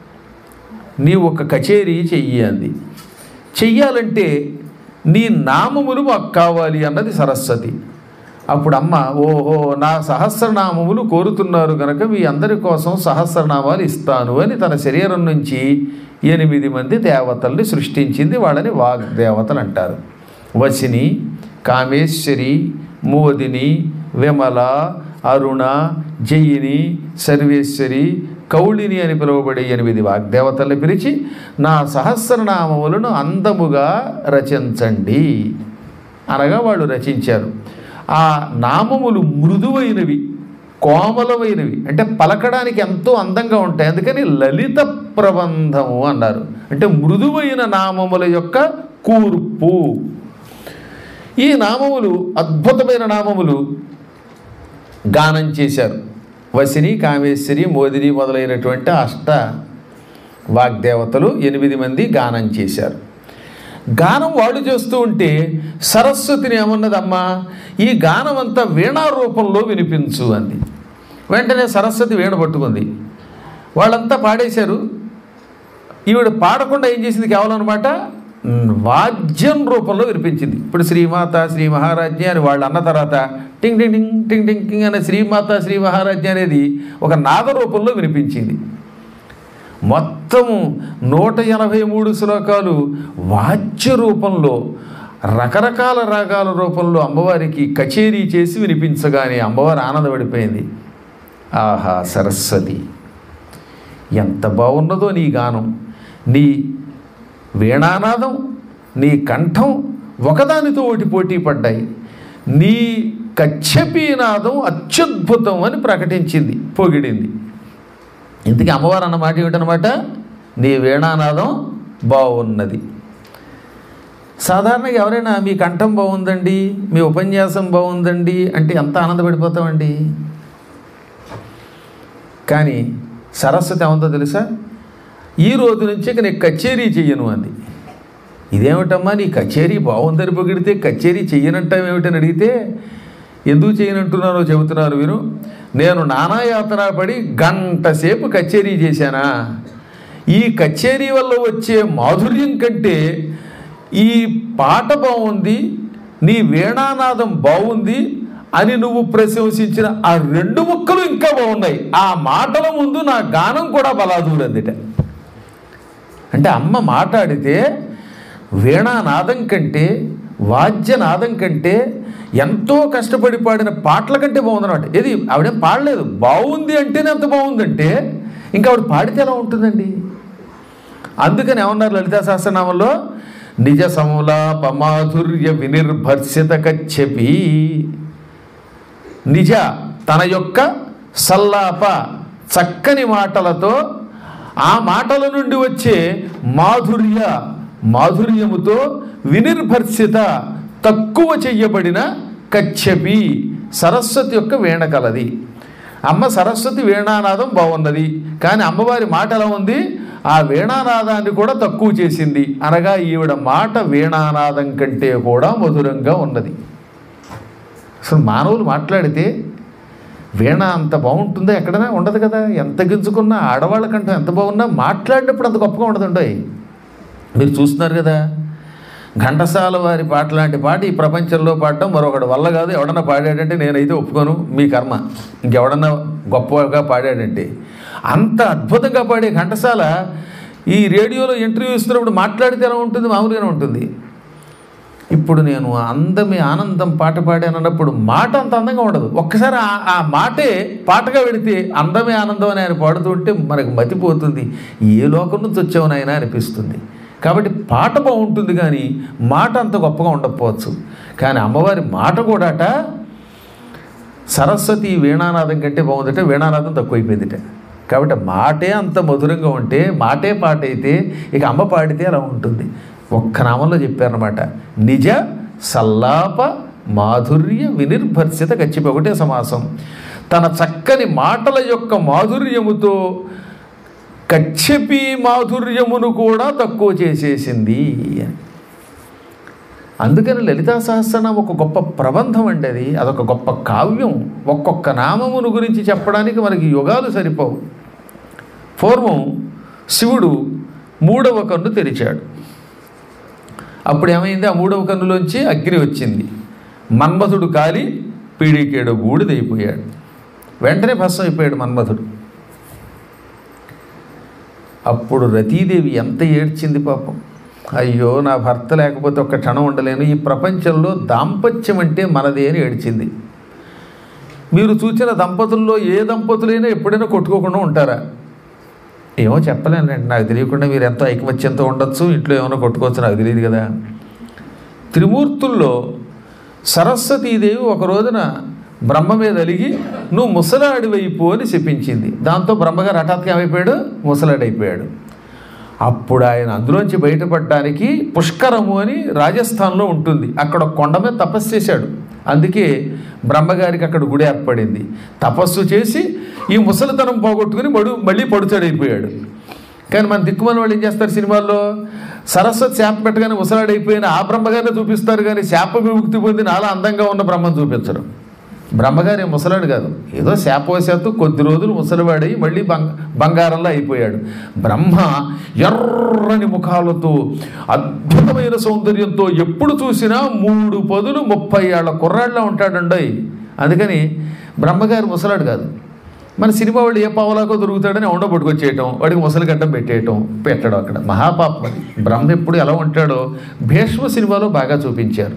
నీ ఒక కచేరీ చెయ్యి అంది చెయ్యాలంటే నీ నామములు మాకు కావాలి అన్నది సరస్వతి అప్పుడు అమ్మ ఓహో నా సహస్రనామములు కోరుతున్నారు కనుక మీ అందరి కోసం సహస్రనామాలు ఇస్తాను అని తన శరీరం నుంచి ఎనిమిది మంది దేవతల్ని సృష్టించింది వాళ్ళని వాగ్దేవతలు అంటారు వసిని కామేశ్వరి మోదిని విమల అరుణ జయిని సర్వేశ్వరి కౌళిని అని పిలువబడే ఎనిమిది వాగ్దేవతల్ని పిలిచి నా సహస్రనామములను అందముగా రచించండి అనగా వాళ్ళు రచించారు ఆ నామములు మృదువైనవి కోమలమైనవి అంటే పలకడానికి ఎంతో అందంగా ఉంటాయి అందుకని లలిత ప్రబంధము అన్నారు అంటే మృదువైన నామముల యొక్క కూర్పు ఈ నామములు అద్భుతమైన నామములు గానం చేశారు వసిని కామేశ్వరి మోదిని మొదలైనటువంటి అష్ట వాగ్దేవతలు ఎనిమిది మంది గానం చేశారు గానం వాళ్ళు చేస్తూ ఉంటే సరస్వతిని ఏమన్నదమ్మా ఈ గానం అంతా వీణా రూపంలో వినిపించు అంది వెంటనే సరస్వతి వీణ పట్టుకుంది వాళ్ళంతా పాడేశారు ఈవిడ పాడకుండా ఏం చేసింది కేవలం అనమాట వాద్యం రూపంలో వినిపించింది ఇప్పుడు శ్రీమాత శ్రీ మహారాజ్య అని వాళ్ళు అన్న తర్వాత టింగ్ టింగ్ టింగ్ టింగ్ టింగ్ టింగ్ అనే శ్రీమాత శ్రీ మహారాజ్య అనేది ఒక నాద రూపంలో వినిపించింది మొత్తము నూట ఎనభై మూడు శ్లోకాలు వాద్య రూపంలో రకరకాల రాగాల రూపంలో అమ్మవారికి కచేరీ చేసి వినిపించగానే అమ్మవారు ఆనందపడిపోయింది ఆహా సరస్వతి ఎంత బాగున్నదో నీ గానం నీ వీణానాదం నీ కంఠం ఒకదానితో ఒకటి పోటీ పడ్డాయి నీ కచ్చపీనాదం అత్యద్భుతం అని ప్రకటించింది పొగిడింది ఇంతకీ అమ్మవారు అన్న మాట ఏమిటనమాట నీ వీణానాదం బాగున్నది సాధారణంగా ఎవరైనా మీ కంఠం బాగుందండి మీ ఉపన్యాసం బాగుందండి అంటే ఎంత ఆనందపడిపోతామండి కానీ సరస్వతి ఏమందో తెలుసా ఈ రోజు నుంచి ఇక నీకు కచేరీ చెయ్యను అంది ఇదేమిటమ్మా నీ కచేరీ బాగుందని పొగిడితే కచేరీ చెయ్యనంటాం ఏమిటని అడిగితే ఎందుకు చేయనంటున్నానో చెబుతున్నారు మీరు నేను నానాయాతన పడి గంట సేపు కచేరీ చేశానా ఈ కచేరీ వల్ల వచ్చే మాధుర్యం కంటే ఈ పాట బాగుంది నీ వీణానాదం బాగుంది అని నువ్వు ప్రశంసించిన ఆ రెండు ముక్కలు ఇంకా బాగున్నాయి ఆ మాటల ముందు నా గానం కూడా బలాదూరందిట అంటే అమ్మ మాట్లాడితే వీణానాదం కంటే వాద్యనాదం కంటే ఎంతో కష్టపడి పాడిన పాటల కంటే బాగుందన్నమాట ఇది ఆవిడేం పాడలేదు బాగుంది అంటేనే ఎంత బాగుందంటే ఇంకా ఆవిడ పాడితే ఎలా ఉంటుందండి అందుకని ఏమన్నారు లలితా సహస్రనామంలో నిజ సమలాప మాధుర్య వినిర్భర్సిత కచ్చపి నిజ తన యొక్క సల్లాప చక్కని మాటలతో ఆ మాటల నుండి వచ్చే మాధుర్య మాధుర్యముతో వినిర్భర్సిత తక్కువ చెయ్యబడిన కచ్చపి సరస్వతి యొక్క వీణ కలది అమ్మ సరస్వతి వీణానాదం బాగున్నది కానీ అమ్మవారి మాట ఎలా ఉంది ఆ వీణానాదాన్ని కూడా తక్కువ చేసింది అనగా ఈవిడ మాట వీణానాదం కంటే కూడా మధురంగా ఉన్నది అసలు మానవులు మాట్లాడితే వీణ అంత బాగుంటుందో ఎక్కడైనా ఉండదు కదా ఎంత గింజుకున్నా ఆడవాళ్ళ కంటే ఎంత బాగున్నా మాట్లాడినప్పుడు అంత గొప్పగా ఉండదు మీరు చూస్తున్నారు కదా ఘంటసాల వారి పాట లాంటి పాట ఈ ప్రపంచంలో పాడటం మరొకటి వల్ల కాదు ఎవడన్నా పాడాడంటే నేనైతే ఒప్పుకోను మీ కర్మ ఇంకెవడన్నా గొప్పగా పాడాడంటే అంత అద్భుతంగా పాడే ఘంటసాల ఈ రేడియోలో ఇంటర్వ్యూ ఇస్తున్నప్పుడు మాట్లాడితే ఎలా ఉంటుంది మామూలుగానే ఉంటుంది ఇప్పుడు నేను అందమే ఆనందం పాట పాడాను అన్నప్పుడు మాట అంత అందంగా ఉండదు ఒక్కసారి ఆ ఆ మాటే పాటగా పెడితే అందమే ఆనందం అని ఆయన పాడుతుంటే మనకు మతిపోతుంది ఏ లోకం నుంచి వచ్చావు నాయన అనిపిస్తుంది కాబట్టి పాట బాగుంటుంది కానీ మాట అంత గొప్పగా ఉండకపోవచ్చు కానీ అమ్మవారి మాట కూడాట సరస్వతి వీణానాదం కంటే బాగుందంటే వీణానాదం తక్కువైపోయిందిట కాబట్టి మాటే అంత మధురంగా ఉంటే మాటే పాట అయితే ఇక అమ్మ పాడితే అలా ఉంటుంది ఒక్క నామంలో చెప్పారనమాట నిజ సల్లాప మాధుర్య వినిర్భర్సిత గచ్చిపి ఒకటే సమాసం తన చక్కని మాటల యొక్క మాధుర్యముతో కచ్చపి మాధుర్యమును కూడా తక్కువ చేసేసింది అని అందుకని లలితా సహస్రనామం ఒక గొప్ప ప్రబంధం అండి అది అదొక గొప్ప కావ్యం ఒక్కొక్క నామమును గురించి చెప్పడానికి మనకి యుగాలు సరిపోవు పూర్వం శివుడు మూడవ కన్ను తెరిచాడు అప్పుడు ఏమైంది ఆ మూడవ కన్నులోంచి అగ్ని వచ్చింది మన్మథుడు కాలి పీడికేడు బూడిదైపోయాడు వెంటనే భస్మం అయిపోయాడు మన్మథుడు అప్పుడు రతీదేవి ఎంత ఏడ్చింది పాపం అయ్యో నా భర్త లేకపోతే ఒక్క క్షణం ఉండలేను ఈ ప్రపంచంలో దాంపత్యం అంటే మనదే అని ఏడ్చింది మీరు చూసిన దంపతుల్లో ఏ దంపతులైనా ఎప్పుడైనా కొట్టుకోకుండా ఉంటారా ఏమో చెప్పలేనండి నాకు తెలియకుండా మీరు ఎంతో ఐకమత్యంతో ఉండొచ్చు ఇంట్లో ఏమైనా కొట్టుకోవచ్చు నాకు తెలియదు కదా త్రిమూర్తుల్లో సరస్వతీదేవి ఒక రోజున బ్రహ్మ మీద అలిగి నువ్వు ముసలాడి వైపు అని చెప్పించింది దాంతో బ్రహ్మగారు హఠాత్గా ఏమైపోయాడు ముసలాడైపోయాడు అప్పుడు ఆయన అందులోంచి బయటపడడానికి పుష్కరము అని రాజస్థాన్లో ఉంటుంది అక్కడ ఒక కొండ మీద తపస్సు చేశాడు అందుకే బ్రహ్మగారికి అక్కడ గుడి ఏర్పడింది తపస్సు చేసి ఈ ముసలితనం పోగొట్టుకుని మడు మళ్ళీ పడుచాడైపోయాడు కానీ మన దిక్కుమని వాళ్ళు ఏం చేస్తారు సినిమాల్లో సరస్వతి శాప పెట్టగానే ముసలాడైపోయిన ఆ బ్రహ్మగారిని చూపిస్తారు కానీ శాప విముక్తి పొందిన అలా అందంగా ఉన్న బ్రహ్మను చూపించరు బ్రహ్మగారి ముసలాడు కాదు ఏదో శాపవశాత్తు కొద్ది రోజులు ముసలివాడై మళ్ళీ బంగ బంగారంలో అయిపోయాడు బ్రహ్మ ఎర్రని ముఖాలతో అద్భుతమైన సౌందర్యంతో ఎప్పుడు చూసినా మూడు పదులు ముప్పై ఏళ్ల కుర్రాళ్ళ ఉంటాడండోయ్ అందుకని బ్రహ్మగారి ముసలాడు కాదు మన సినిమా వాళ్ళు ఏ పావలాకో దొరుకుతాడని ఉండ పట్టుకొచ్చేయటం వాడికి ముసలి గడ్డం పెట్టేయటం పెట్టడం అక్కడ మహాపాపం అది బ్రహ్మ ఎప్పుడు ఎలా ఉంటాడో భీష్మ సినిమాలో బాగా చూపించారు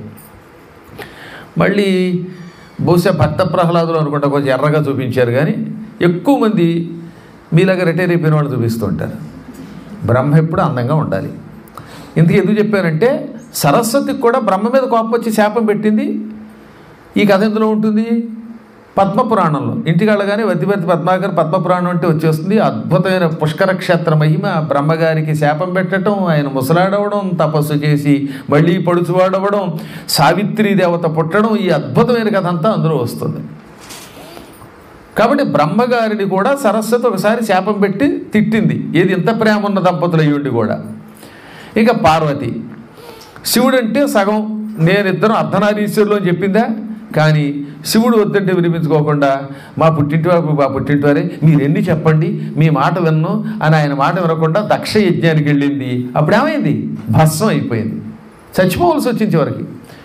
మళ్ళీ బహుశా భక్త ప్రహ్లాదులు అనుకుంటా కొంచెం ఎర్రగా చూపించారు కానీ ఎక్కువ మంది మీలాగా రిటైర్ అయిపోయిన వాళ్ళు చూపిస్తూ ఉంటారు బ్రహ్మ ఎప్పుడు అందంగా ఉండాలి ఇందుకు ఎందుకు చెప్పారంటే సరస్వతికి కూడా బ్రహ్మ మీద కోపం వచ్చి శాపం పెట్టింది ఈ కథ ఎందులో ఉంటుంది పద్మపురాణంలో ఇంటికి వెళ్ళగానే వద్దిపర్తి పద్మాకర్ పద్మపురాణం అంటే వచ్చేస్తుంది అద్భుతమైన పుష్కర క్షేత్ర మహిమ బ్రహ్మగారికి శాపం పెట్టడం ఆయన ముసలాడవడం తపస్సు చేసి మళ్ళీ పడుచువాడవడం సావిత్రి దేవత పుట్టడం ఈ అద్భుతమైన కథ అంతా అందులో వస్తుంది కాబట్టి బ్రహ్మగారిని కూడా సరస్వతి ఒకసారి శాపం పెట్టి తిట్టింది ఏది ఇంత ప్రేమ ఉన్న దంపతులు అయ్యుండి కూడా ఇక పార్వతి శివుడు అంటే సగం నేనిద్దరం అర్ధనారీశ్వరులు అని చెప్పిందా కానీ శివుడు వద్దంటే వినిపించుకోకుండా మా పుట్టింటి వారు మా పుట్టింటి వారే మీరు ఎన్ని చెప్పండి మీ మాట విన్ను అని ఆయన మాట వినకుండా దక్ష యజ్ఞానికి వెళ్ళింది అప్పుడు ఏమైంది భస్మం అయిపోయింది చచ్చిపోవలసి వచ్చింది చివరికి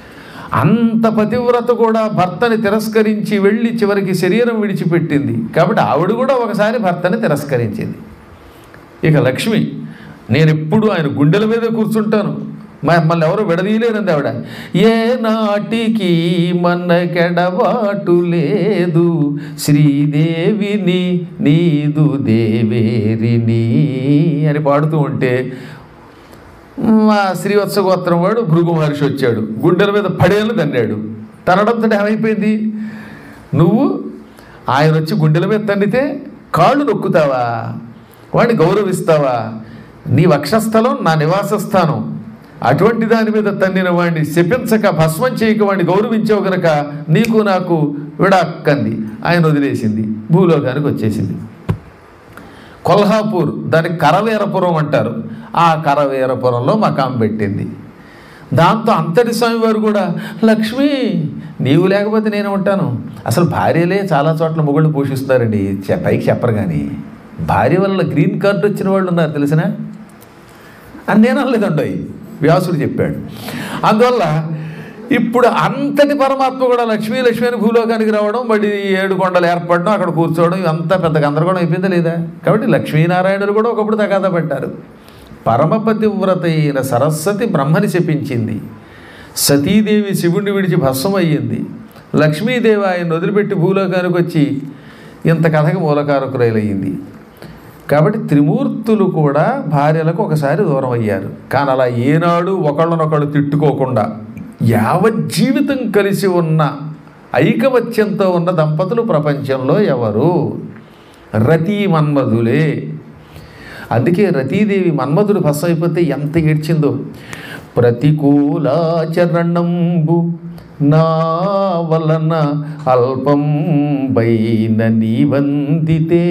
అంత పతివ్రత కూడా భర్తని తిరస్కరించి వెళ్ళి చివరికి శరీరం విడిచిపెట్టింది కాబట్టి ఆవిడ కూడా ఒకసారి భర్తని తిరస్కరించింది ఇక లక్ష్మి నేను ఎప్పుడు ఆయన గుండెల మీదే కూర్చుంటాను మమ్మల్ని ఎవరు విడదీయలేరంది ఆవిడ ఏ నాటికి మనకెడబాటు లేదు శ్రీదేవిని నీదు దేవేరిని అని పాడుతూ ఉంటే మా శ్రీవత్స గోత్రం వాడు భృగు మహర్షి వచ్చాడు గుండెల మీద పడేళ్ళు తన్నాడు తనడంతో ఏమైపోయింది నువ్వు ఆయన వచ్చి గుండెల మీద తన్నితే కాళ్ళు నొక్కుతావా వాడిని గౌరవిస్తావా నీ వక్షస్థలం నా నివాస స్థానం అటువంటి దాని మీద తన్నిన వాడిని శపించక భస్మం చేయక వాడిని గౌరవించావు గనక నీకు నాకు విడాక్కంది ఆయన వదిలేసింది భూలోకానికి వచ్చేసింది కొల్హాపూర్ దానికి కరవీరపురం అంటారు ఆ కరవీరపురంలో మకాం పెట్టింది దాంతో అంతటి స్వామి వారు కూడా లక్ష్మి నీవు లేకపోతే నేను ఉంటాను అసలు భార్యలే చాలా చోట్ల మొగుళ్ళు పోషిస్తారండి చె- పైకి చెప్పరు కానీ భార్య వల్ల గ్రీన్ కార్డు వచ్చిన వాళ్ళు ఉన్నారు తెలిసిన అని నేను అనలేదండి వ్యాసుడు చెప్పాడు అందువల్ల ఇప్పుడు అంతటి పరమాత్మ కూడా లక్ష్మీ లక్ష్మి అని భూలోకానికి రావడం మళ్ళీ ఏడు కొండలు ఏర్పడడం అక్కడ కూర్చోవడం ఇదంతా పెద్ద గందరగోళం అయిపోయిందా లేదా కాబట్టి లక్ష్మీనారాయణులు కూడా ఒకప్పుడు తగాదా పడ్డారు పరమపతివ్రత అయిన సరస్వతి బ్రహ్మని శపించింది సతీదేవి శివుణ్ణి విడిచి భస్మం అయ్యింది లక్ష్మీదేవి ఆయన వదిలిపెట్టి భూలోకానికి వచ్చి ఇంత కథకి మూలకారకురైలయ్యింది కాబట్టి త్రిమూర్తులు కూడా భార్యలకు ఒకసారి దూరం అయ్యారు కానీ అలా ఏనాడు ఒకళ్ళనొకళ్ళు తిట్టుకోకుండా యావజ్జీవితం కలిసి ఉన్న ఐకమత్యంతో ఉన్న దంపతులు ప్రపంచంలో ఎవరు రతీ మన్మధులే అందుకే రతీదేవి మన్మధుడు భస్మ అయిపోతే ఎంత ఏడ్చిందో ప్రతికూలాచరణంబు నా వలన అల్పం బైన నీవందితే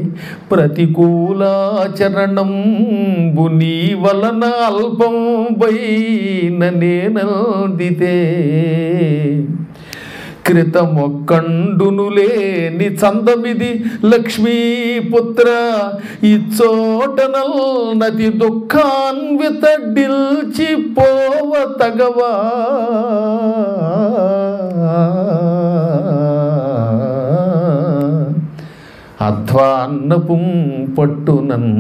ప్రతికూలాచరణంబు నీ వలన అల్పం బైన నేనందితే క్రితమొక్కండునులేని చందమిది లక్ష్మీపుత్ర ఈ చోటనల్ నతి దుఃఖాన్విత డిల్చి పోవ తగవా అధ్వాన్నపుం పట్టునన్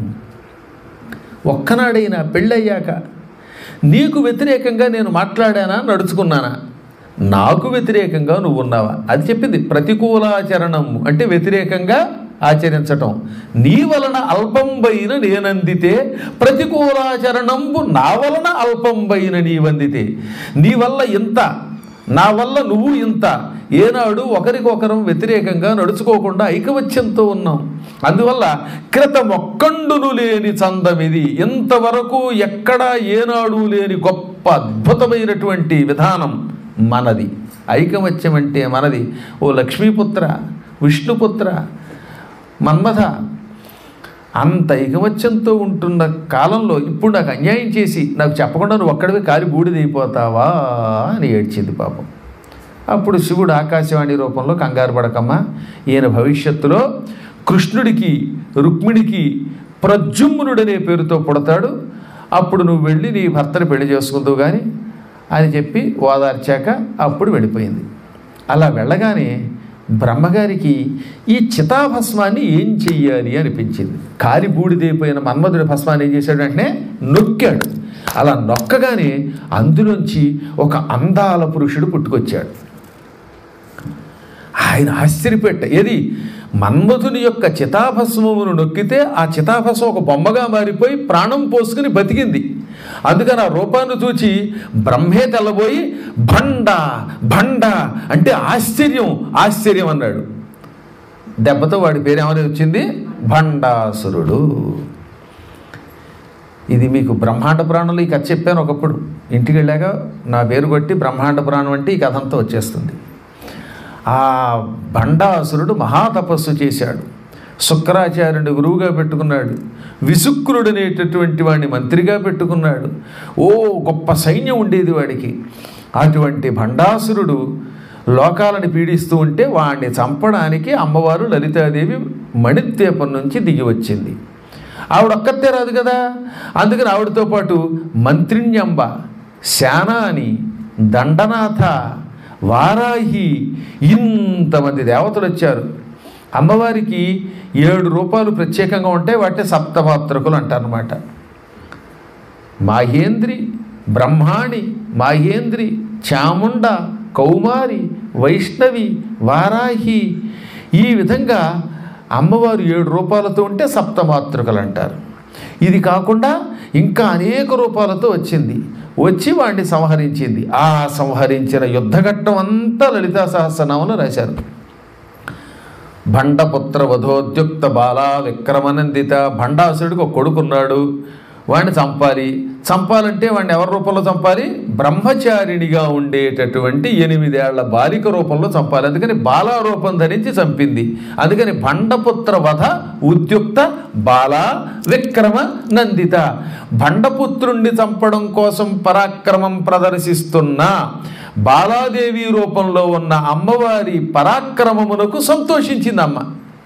ఒక్కనాడైనా పెళ్ళయ్యాక నీకు వ్యతిరేకంగా నేను మాట్లాడానా నడుచుకున్నానా నాకు వ్యతిరేకంగా నువ్వు ఉన్నావా అది చెప్పింది ప్రతికూలాచరణం అంటే వ్యతిరేకంగా ఆచరించటం నీ వలన అల్పంబైన నేనందితే ప్రతికూలాచరణంబు నా వలన అల్పంబైన నీవందితే నీ వల్ల ఇంత నా వల్ల నువ్వు ఇంత ఏనాడు ఒకరికొకరం వ్యతిరేకంగా నడుచుకోకుండా ఐకమత్యంతో ఉన్నాం అందువల్ల క్రితం ఒక్కండును లేని చందమిది ఇంతవరకు ఎక్కడా ఏనాడు లేని గొప్ప అద్భుతమైనటువంటి విధానం మనది ఐకమత్యం అంటే మనది ఓ లక్ష్మీపుత్ర విష్ణుపుత్ర మన్మథ అంత ఐకమత్యంతో ఉంటున్న కాలంలో ఇప్పుడు నాకు అన్యాయం చేసి నాకు చెప్పకుండా నువ్వు ఒక్కడివే కాలి బూడిదైపోతావా అని ఏడ్చింది పాపం అప్పుడు శివుడు ఆకాశవాణి రూపంలో కంగారు పడకమ్మ ఈయన భవిష్యత్తులో కృష్ణుడికి రుక్మిణికి ప్రజుమ్నుడనే పేరుతో పుడతాడు అప్పుడు నువ్వు వెళ్ళి నీ భర్తని పెళ్లి చేసుకుందువు కానీ అని చెప్పి ఓదార్చాక అప్పుడు వెళ్ళిపోయింది అలా వెళ్ళగానే బ్రహ్మగారికి ఈ చితాభస్మాన్ని ఏం చెయ్యాలి అనిపించింది కాలి బూడిదైపోయిన మన్మధుడి భస్మాన్ని ఏం చేశాడు అంటే నొక్కాడు అలా నొక్కగానే అందులోంచి ఒక అందాల పురుషుడు పుట్టుకొచ్చాడు ఆయన ఆశ్చర్యపెట్ట ఏది మన్మధుని యొక్క చితాభస్మమును నొక్కితే ఆ చితాభస్మం ఒక బొమ్మగా మారిపోయి ప్రాణం పోసుకుని బతికింది అందుకని ఆ రూపాన్ని చూచి బ్రహ్మే తెల్లబోయి భండ భండ అంటే ఆశ్చర్యం ఆశ్చర్యం అన్నాడు దెబ్బతో వాడి పేరు ఏమని వచ్చింది భండాసురుడు ఇది మీకు బ్రహ్మాండ పురాణంలో ఈ కథ చెప్పాను ఒకప్పుడు ఇంటికి వెళ్ళాక నా పేరు కొట్టి బ్రహ్మాండ పురాణం అంటే ఈ కథ అంతా వచ్చేస్తుంది ఆ భండాసురుడు మహాతపస్సు చేశాడు శుక్రాచార్యుని గురువుగా పెట్టుకున్నాడు విసుక్రుడు అనేటటువంటి వాడిని మంత్రిగా పెట్టుకున్నాడు ఓ గొప్ప సైన్యం ఉండేది వాడికి అటువంటి భండాసురుడు లోకాలను పీడిస్తూ ఉంటే వాడిని చంపడానికి అమ్మవారు లలితాదేవి మణిద్వీపం నుంచి దిగి వచ్చింది ఆవిడ ఒక్కతే రాదు కదా అందుకని ఆవిడతో పాటు మంత్రిణ్యంబ శానాని దండనాథ వారాహి ఇంతమంది దేవతలు వచ్చారు అమ్మవారికి ఏడు రూపాలు ప్రత్యేకంగా ఉంటాయి వాటి సప్తమాత్రకులు అంటారనమాట మాహేంద్రి బ్రహ్మాణి మాహేంద్రి చాముండ కౌమారి వైష్ణవి వారాహి ఈ విధంగా అమ్మవారు ఏడు రూపాలతో ఉంటే సప్తమాతృకలు అంటారు ఇది కాకుండా ఇంకా అనేక రూపాలతో వచ్చింది వచ్చి వాడిని సంహరించింది ఆ సంహరించిన యుద్ధఘట్టం అంతా లలితా సహస్రనామంలో రాశారు భండపుత్ర వధోద్యుక్త బాల విక్రమనందిత భండాసురుడికి ఒక కొడుకున్నాడు వాడిని చంపాలి చంపాలంటే వాడిని ఎవరి రూపంలో చంపాలి బ్రహ్మచారిణిగా ఉండేటటువంటి ఎనిమిదేళ్ల బాలిక రూపంలో చంపాలి అందుకని బాలా రూపం ధరించి చంపింది అందుకని భండపుత్ర వధ ఉద్యుక్త బాల విక్రమ నందిత భండపుత్రుణ్ణి చంపడం కోసం పరాక్రమం ప్రదర్శిస్తున్న బాలాదేవి రూపంలో ఉన్న అమ్మవారి పరాక్రమమునకు సంతోషించింది అమ్మ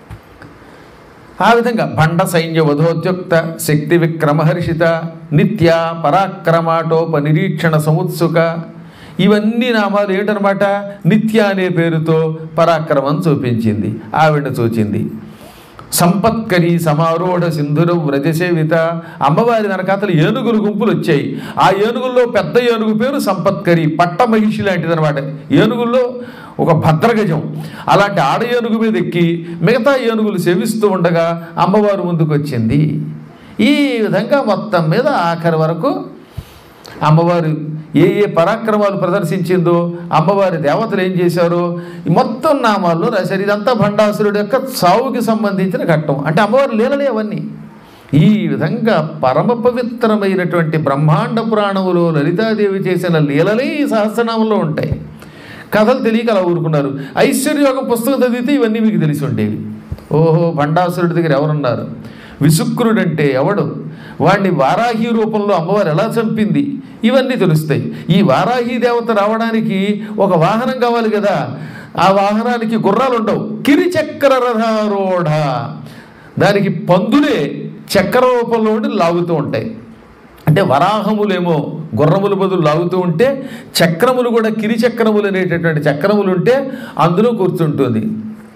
ఆ విధంగా భండ సైన్య వధోద్యుక్త శక్తి విక్రమహర్షిత నిత్య పరాక్రమాటోప నిరీక్షణ సముత్సుక ఇవన్నీ నామాలు ఏంటనమాట నిత్య అనే పేరుతో పరాక్రమం చూపించింది ఆవిడ చూచింది సంపత్కరి సమారూఢ సింధురం వ్రజసేవిత అమ్మవారి వెనకాతలు ఏనుగులు గుంపులు వచ్చాయి ఆ ఏనుగుల్లో పెద్ద ఏనుగు పేరు సంపత్కరి పట్ట మహిషి లాంటిది అనమాట ఏనుగుల్లో ఒక భద్రగజం అలాంటి ఆడ ఏనుగు మీద ఎక్కి మిగతా ఏనుగులు సేవిస్తూ ఉండగా అమ్మవారు ముందుకు వచ్చింది ఈ విధంగా మొత్తం మీద ఆఖరి వరకు అమ్మవారు ఏ ఏ పరాక్రమాలు ప్రదర్శించిందో అమ్మవారి దేవతలు ఏం చేశారో ఈ మొత్తం నామాల్లో రాశారు ఇదంతా భండాసురుడు యొక్క సావుకి సంబంధించిన ఘట్టం అంటే అమ్మవారు లీలలే అవన్నీ ఈ విధంగా పరమ పవిత్రమైనటువంటి బ్రహ్మాండ పురాణములో లలితాదేవి చేసిన లీలలే ఈ సహస్రనామంలో ఉంటాయి కథలు తెలియక అలా ఊరుకున్నారు ఐశ్వర్యోగం పుస్తకం చదివితే ఇవన్నీ మీకు తెలిసి ఉండేవి ఓహో భండాసురుడి దగ్గర ఎవరున్నారు విసుక్రుడంటే ఎవడు వాడిని వారాహి రూపంలో అమ్మవారు ఎలా చంపింది ఇవన్నీ తెలుస్తాయి ఈ వారాహి దేవత రావడానికి ఒక వాహనం కావాలి కదా ఆ వాహనానికి గుర్రాలు ఉండవు కిరిచక్ర రథారూఢ దానికి పందులే చక్ర రూపంలో ఉండి లాగుతూ ఉంటాయి అంటే వరాహములేమో గుర్రముల బదులు లాగుతూ ఉంటే చక్రములు కూడా కిరి చక్రములు అనేటటువంటి చక్రములు ఉంటే అందులో కూర్చుంటుంది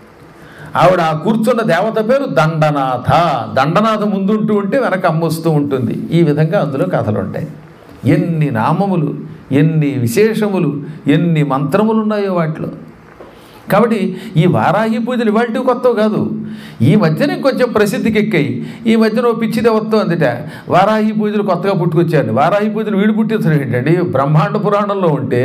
ఆవిడ ఆ కూర్చున్న దేవత పేరు దండనాథ దండనాథ ముందుంటూ ఉంటే వెనక అమ్మొస్తూ ఉంటుంది ఈ విధంగా అందులో కథలు ఉంటాయి ఎన్ని నామములు ఎన్ని విశేషములు ఎన్ని మంత్రములు ఉన్నాయో వాటిలో కాబట్టి ఈ వారాహి పూజలు ఇవాళ కొత్తవి కాదు ఈ మధ్యన కొంచెం ప్రసిద్ధికి ఎక్కాయి ఈ మధ్యన ఓ పిచ్చి దేవత్వం అందుట వారాహి పూజలు కొత్తగా పుట్టుకొచ్చారు వారాహి పూజలు వీడు పుట్టించడం ఏంటండి బ్రహ్మాండ పురాణంలో ఉంటే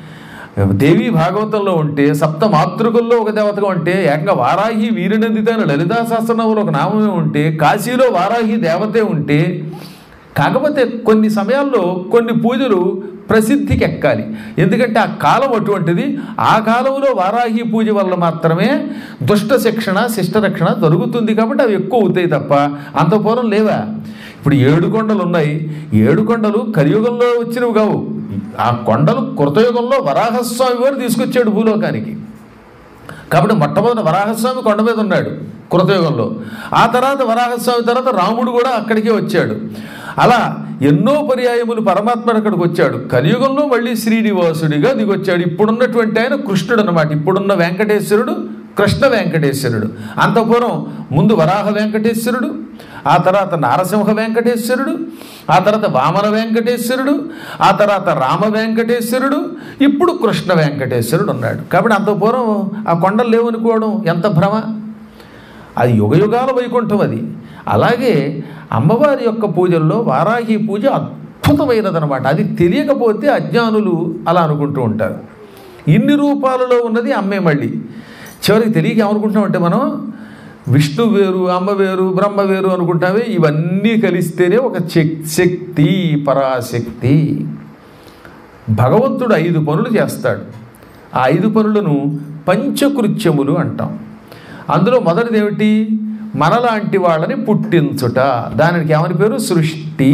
దేవి భాగవతంలో ఉంటే సప్త మాతృకుల్లో ఒక దేవతగా ఉంటే ఏకంగా వారాహి వీరనందిత అని లలితా సహస్రనామంలో ఒక నామమే ఉంటే కాశీలో వారాహి దేవతే ఉంటే కాకపోతే కొన్ని సమయాల్లో కొన్ని పూజలు ప్రసిద్ధికి ఎక్కాలి ఎందుకంటే ఆ కాలం అటువంటిది ఆ కాలంలో వారాహి పూజ వల్ల మాత్రమే దుష్ట శిక్షణ శిష్ట రక్షణ జరుగుతుంది కాబట్టి అవి ఎక్కువ అవుతాయి తప్ప అంత పూర్వం లేవా ఇప్పుడు ఏడు కొండలు ఉన్నాయి ఏడు కొండలు కలియుగంలో వచ్చినవి కావు ఆ కొండలు కృతయుగంలో వరాహస్వామి వారు తీసుకొచ్చాడు భూలోకానికి కాబట్టి మొట్టమొదటి వరాహస్వామి కొండ మీద ఉన్నాడు కృతయుగంలో ఆ తర్వాత వరాహస్వామి తర్వాత రాముడు కూడా అక్కడికే వచ్చాడు అలా ఎన్నో పర్యాయములు పరమాత్మ అక్కడికి వచ్చాడు కలియుగంలో మళ్ళీ శ్రీనివాసుడిగా దిగొచ్చాడు ఇప్పుడున్నటువంటి ఆయన కృష్ణుడు అనమాట ఇప్పుడున్న వెంకటేశ్వరుడు కృష్ణ వెంకటేశ్వరుడు అంతపూర్వం ముందు వరాహ వెంకటేశ్వరుడు ఆ తర్వాత నారసింహ వెంకటేశ్వరుడు ఆ తర్వాత వామన వెంకటేశ్వరుడు ఆ తర్వాత రామ వెంకటేశ్వరుడు ఇప్పుడు కృష్ణ వెంకటేశ్వరుడు ఉన్నాడు కాబట్టి అంత పూర్వం ఆ కొండలు లేవనుకోవడం ఎంత భ్రమ అది యుగయుగాల వైకుంఠం అది అలాగే అమ్మవారి యొక్క పూజల్లో వారాహి పూజ అద్భుతమైనదనమాట అది తెలియకపోతే అజ్ఞానులు అలా అనుకుంటూ ఉంటారు ఇన్ని రూపాలలో ఉన్నది అమ్మే మళ్ళీ చివరికి తెలియక ఏమనుకుంటామంటే మనం విష్ణు వేరు అమ్మ వేరు బ్రహ్మ వేరు అనుకుంటామే ఇవన్నీ కలిస్తేనే ఒక చెక్- శక్తి పరాశక్తి భగవంతుడు ఐదు పనులు చేస్తాడు ఆ ఐదు పనులను పంచకృత్యములు అంటాం అందులో మొదటిది ఏమిటి మనలాంటి వాళ్ళని పుట్టించుట దానికి ఏమని పేరు సృష్టి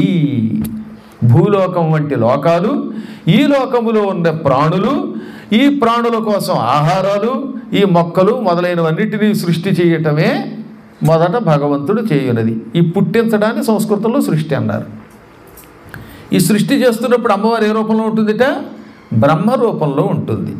భూలోకం వంటి లోకాలు ఈ లోకములో ఉన్న ప్రాణులు ఈ ప్రాణుల కోసం ఆహారాలు ఈ మొక్కలు మొదలైనవన్నిటినీ సృష్టి చేయటమే మొదట భగవంతుడు చేయునది ఈ పుట్టించడాన్ని సంస్కృతంలో సృష్టి అన్నారు ఈ సృష్టి చేస్తున్నప్పుడు అమ్మవారు ఏ రూపంలో ఉంటుందిట బ్రహ్మ రూపంలో ఉంటుంది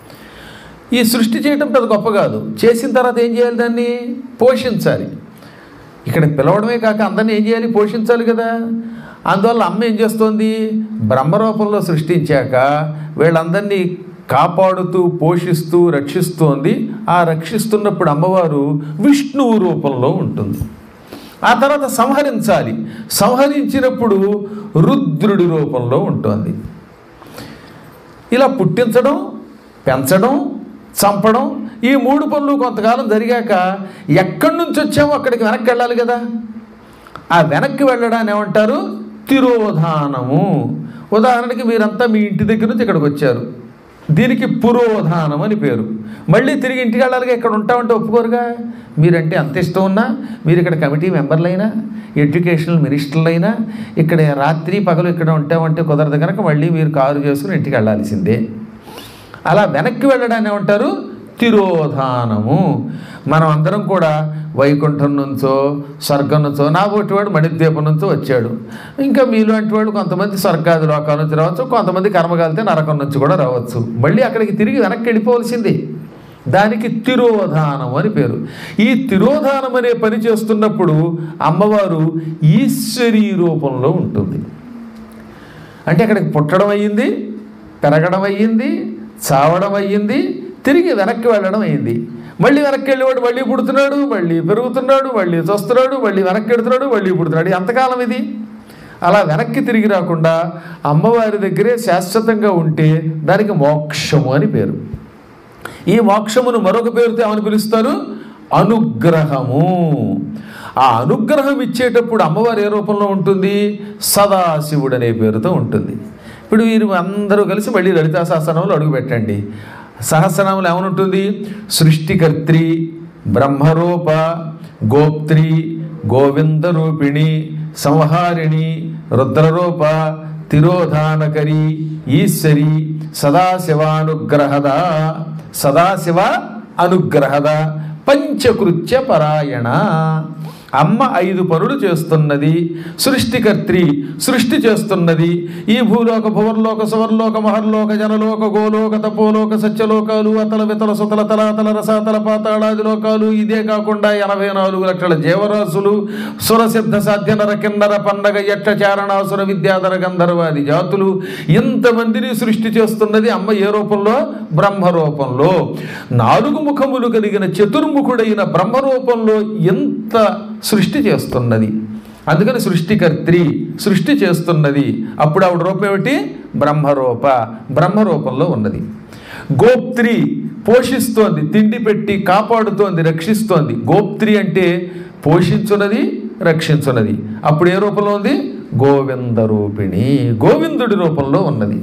ఈ సృష్టి చేయటం పెద్ద గొప్ప కాదు చేసిన తర్వాత ఏం చేయాలి దాన్ని పోషించాలి ఇక్కడ పిలవడమే కాక అందరినీ ఏం చేయాలి పోషించాలి కదా అందువల్ల అమ్మ ఏం చేస్తోంది బ్రహ్మరూపంలో సృష్టించాక వీళ్ళందరినీ కాపాడుతూ పోషిస్తూ రక్షిస్తోంది ఆ రక్షిస్తున్నప్పుడు అమ్మవారు విష్ణువు రూపంలో ఉంటుంది ఆ తర్వాత సంహరించాలి సంహరించినప్పుడు రుద్రుడి రూపంలో ఉంటుంది ఇలా పుట్టించడం పెంచడం చంపడం ఈ మూడు పనులు కొంతకాలం జరిగాక ఎక్కడి నుంచి వచ్చామో అక్కడికి వెనక్కి వెళ్ళాలి కదా ఆ వెనక్కి వెళ్ళడాన్ని ఏమంటారు తిరోధానము ఉదాహరణకి మీరంతా మీ ఇంటి దగ్గర నుంచి ఇక్కడికి వచ్చారు దీనికి పురోధానం అని పేరు మళ్ళీ తిరిగి ఇంటికి వెళ్ళాలిగా ఇక్కడ ఉంటామంటే ఒప్పుకోరుగా మీరంటే అంత ఇష్టం ఉన్నా మీరు ఇక్కడ కమిటీ మెంబర్లైనా ఎడ్యుకేషనల్ మినిస్టర్లైనా ఇక్కడ రాత్రి పగలు ఇక్కడ ఉంటామంటే కుదరదు కనుక మళ్ళీ మీరు కారు చేసుకుని ఇంటికి వెళ్ళాల్సిందే అలా వెనక్కి వెళ్ళడాన్ని ఏమంటారు తిరోధానము మనం అందరం కూడా వైకుంఠం నుంచో స్వర్గం నుంచో నా వాడు మణిద్వీపం నుంచో వచ్చాడు ఇంకా మీలాంటి వాడు కొంతమంది స్వర్గాది లోకాల నుంచి రావచ్చు కొంతమంది కర్మగాలితే నరకం నుంచి కూడా రావచ్చు మళ్ళీ అక్కడికి తిరిగి వెనక్కి వెళ్ళిపోవలసిందే దానికి తిరోధానం అని పేరు ఈ తిరోధానం అనే పని చేస్తున్నప్పుడు అమ్మవారు ఈశ్వరీ రూపంలో ఉంటుంది అంటే అక్కడికి పుట్టడం అయ్యింది పెరగడం అయ్యింది చావడం అయ్యింది తిరిగి వెనక్కి వెళ్ళడం అయింది మళ్ళీ వెనక్కి వెళ్ళేవాడు మళ్ళీ పుడుతున్నాడు మళ్ళీ పెరుగుతున్నాడు మళ్ళీ చస్తున్నాడు మళ్ళీ వెనక్కి వెడుతున్నాడు మళ్ళీ పుడుతున్నాడు ఇది ఎంతకాలం ఇది అలా వెనక్కి తిరిగి రాకుండా అమ్మవారి దగ్గరే శాశ్వతంగా ఉంటే దానికి మోక్షము అని పేరు ఈ మోక్షమును మరొక పేరుతో ఏమని పిలుస్తారు అనుగ్రహము ఆ అనుగ్రహం ఇచ్చేటప్పుడు అమ్మవారు ఏ రూపంలో ఉంటుంది సదాశివుడు అనే పేరుతో ఉంటుంది ఇప్పుడు వీరు అందరూ కలిసి మళ్ళీ లలితా సహస్రనామంలో అడుగు పెట్టండి సహస్రనామంలో ఏమనుంటుంది సృష్టికర్త్రి బ్రహ్మరూప గోప్త్రి గోవింద రూపిణి సంహారిణి రుద్రరూప తిరోధానకరి ఈశ్వరి సదాశివానుగ్రహద సదాశివ అనుగ్రహద పంచకృత్య పరాయణ అమ్మ ఐదు పనులు చేస్తున్నది సృష్టికర్త్రి సృష్టి చేస్తున్నది ఈ భూలోక భువర్లోక సువర్లోక మహర్లోక జనలోక గోలోక తపోలోక సత్యలోకాలు అతల వితల సుతల తలాతల రసాతల పాతాళాది లోకాలు ఇదే కాకుండా ఎనభై నాలుగు లక్షల జీవరాశులు సురసిద్ధ సాధ్య నర కిన్నర పన్నగ యక్ష చారణాసుర విద్యాధర గంధర్వాది జాతులు ఇంతమందిని సృష్టి చేస్తున్నది అమ్మ ఏ రూపంలో బ్రహ్మ రూపంలో నాలుగు ముఖములు కలిగిన చతుర్ముఖుడైన బ్రహ్మ రూపంలో ఎంత సృష్టి చేస్తున్నది అందుకని సృష్టికర్త్రి సృష్టి చేస్తున్నది అప్పుడు ఆవిడ రూపం ఏమిటి బ్రహ్మరూప బ్రహ్మరూపంలో ఉన్నది గోప్త్రి పోషిస్తోంది తిండి పెట్టి కాపాడుతోంది రక్షిస్తోంది గోప్త్రి అంటే పోషించున్నది రక్షించున్నది అప్పుడు ఏ రూపంలో ఉంది గోవింద రూపిణి గోవిందుడి రూపంలో ఉన్నది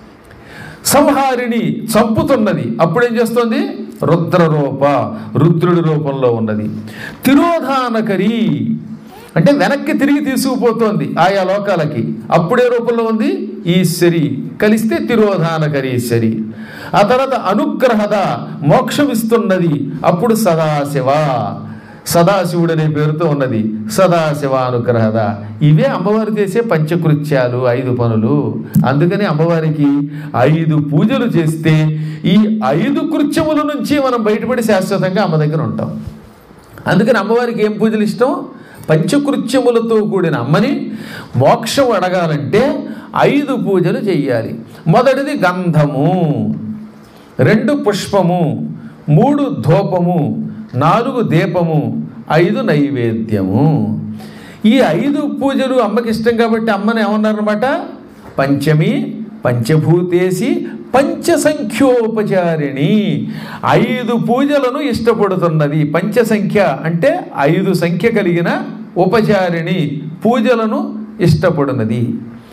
సంహారిణి చంపుతున్నది అప్పుడేం చేస్తుంది రుద్రరూప రుద్రుడి రూపంలో ఉన్నది తిరోధానకరి అంటే వెనక్కి తిరిగి తీసుకుపోతోంది ఆయా లోకాలకి అప్పుడే రూపంలో ఉంది ఈశ్వరి కలిస్తే తిరోధానకరి ఈశ్వరి ఆ తర్వాత అనుగ్రహద మోక్షం ఇస్తున్నది అప్పుడు సదాశివ సదాశివుడు అనే పేరుతో ఉన్నది సదాశివానుగ్రహద ఇవే అమ్మవారు చేసే పంచకృత్యాలు ఐదు పనులు అందుకని అమ్మవారికి ఐదు పూజలు చేస్తే ఈ ఐదు కృత్యముల నుంచి మనం బయటపడి శాశ్వతంగా అమ్మ దగ్గర ఉంటాం అందుకని అమ్మవారికి ఏం పూజలు ఇష్టం పంచకృత్యములతో కూడిన అమ్మని మోక్షం అడగాలంటే ఐదు పూజలు చెయ్యాలి మొదటిది గంధము రెండు పుష్పము మూడు ధూపము నాలుగు దీపము ఐదు నైవేద్యము ఈ ఐదు పూజలు అమ్మకి ఇష్టం కాబట్టి అమ్మని ఏమన్నారనమాట పంచమి పంచభూతేసి పంచసంఖ్యోపచారిణి ఐదు పూజలను ఇష్టపడుతున్నది పంచసంఖ్య అంటే ఐదు సంఖ్య కలిగిన ఉపచారిణి పూజలను ఇష్టపడినది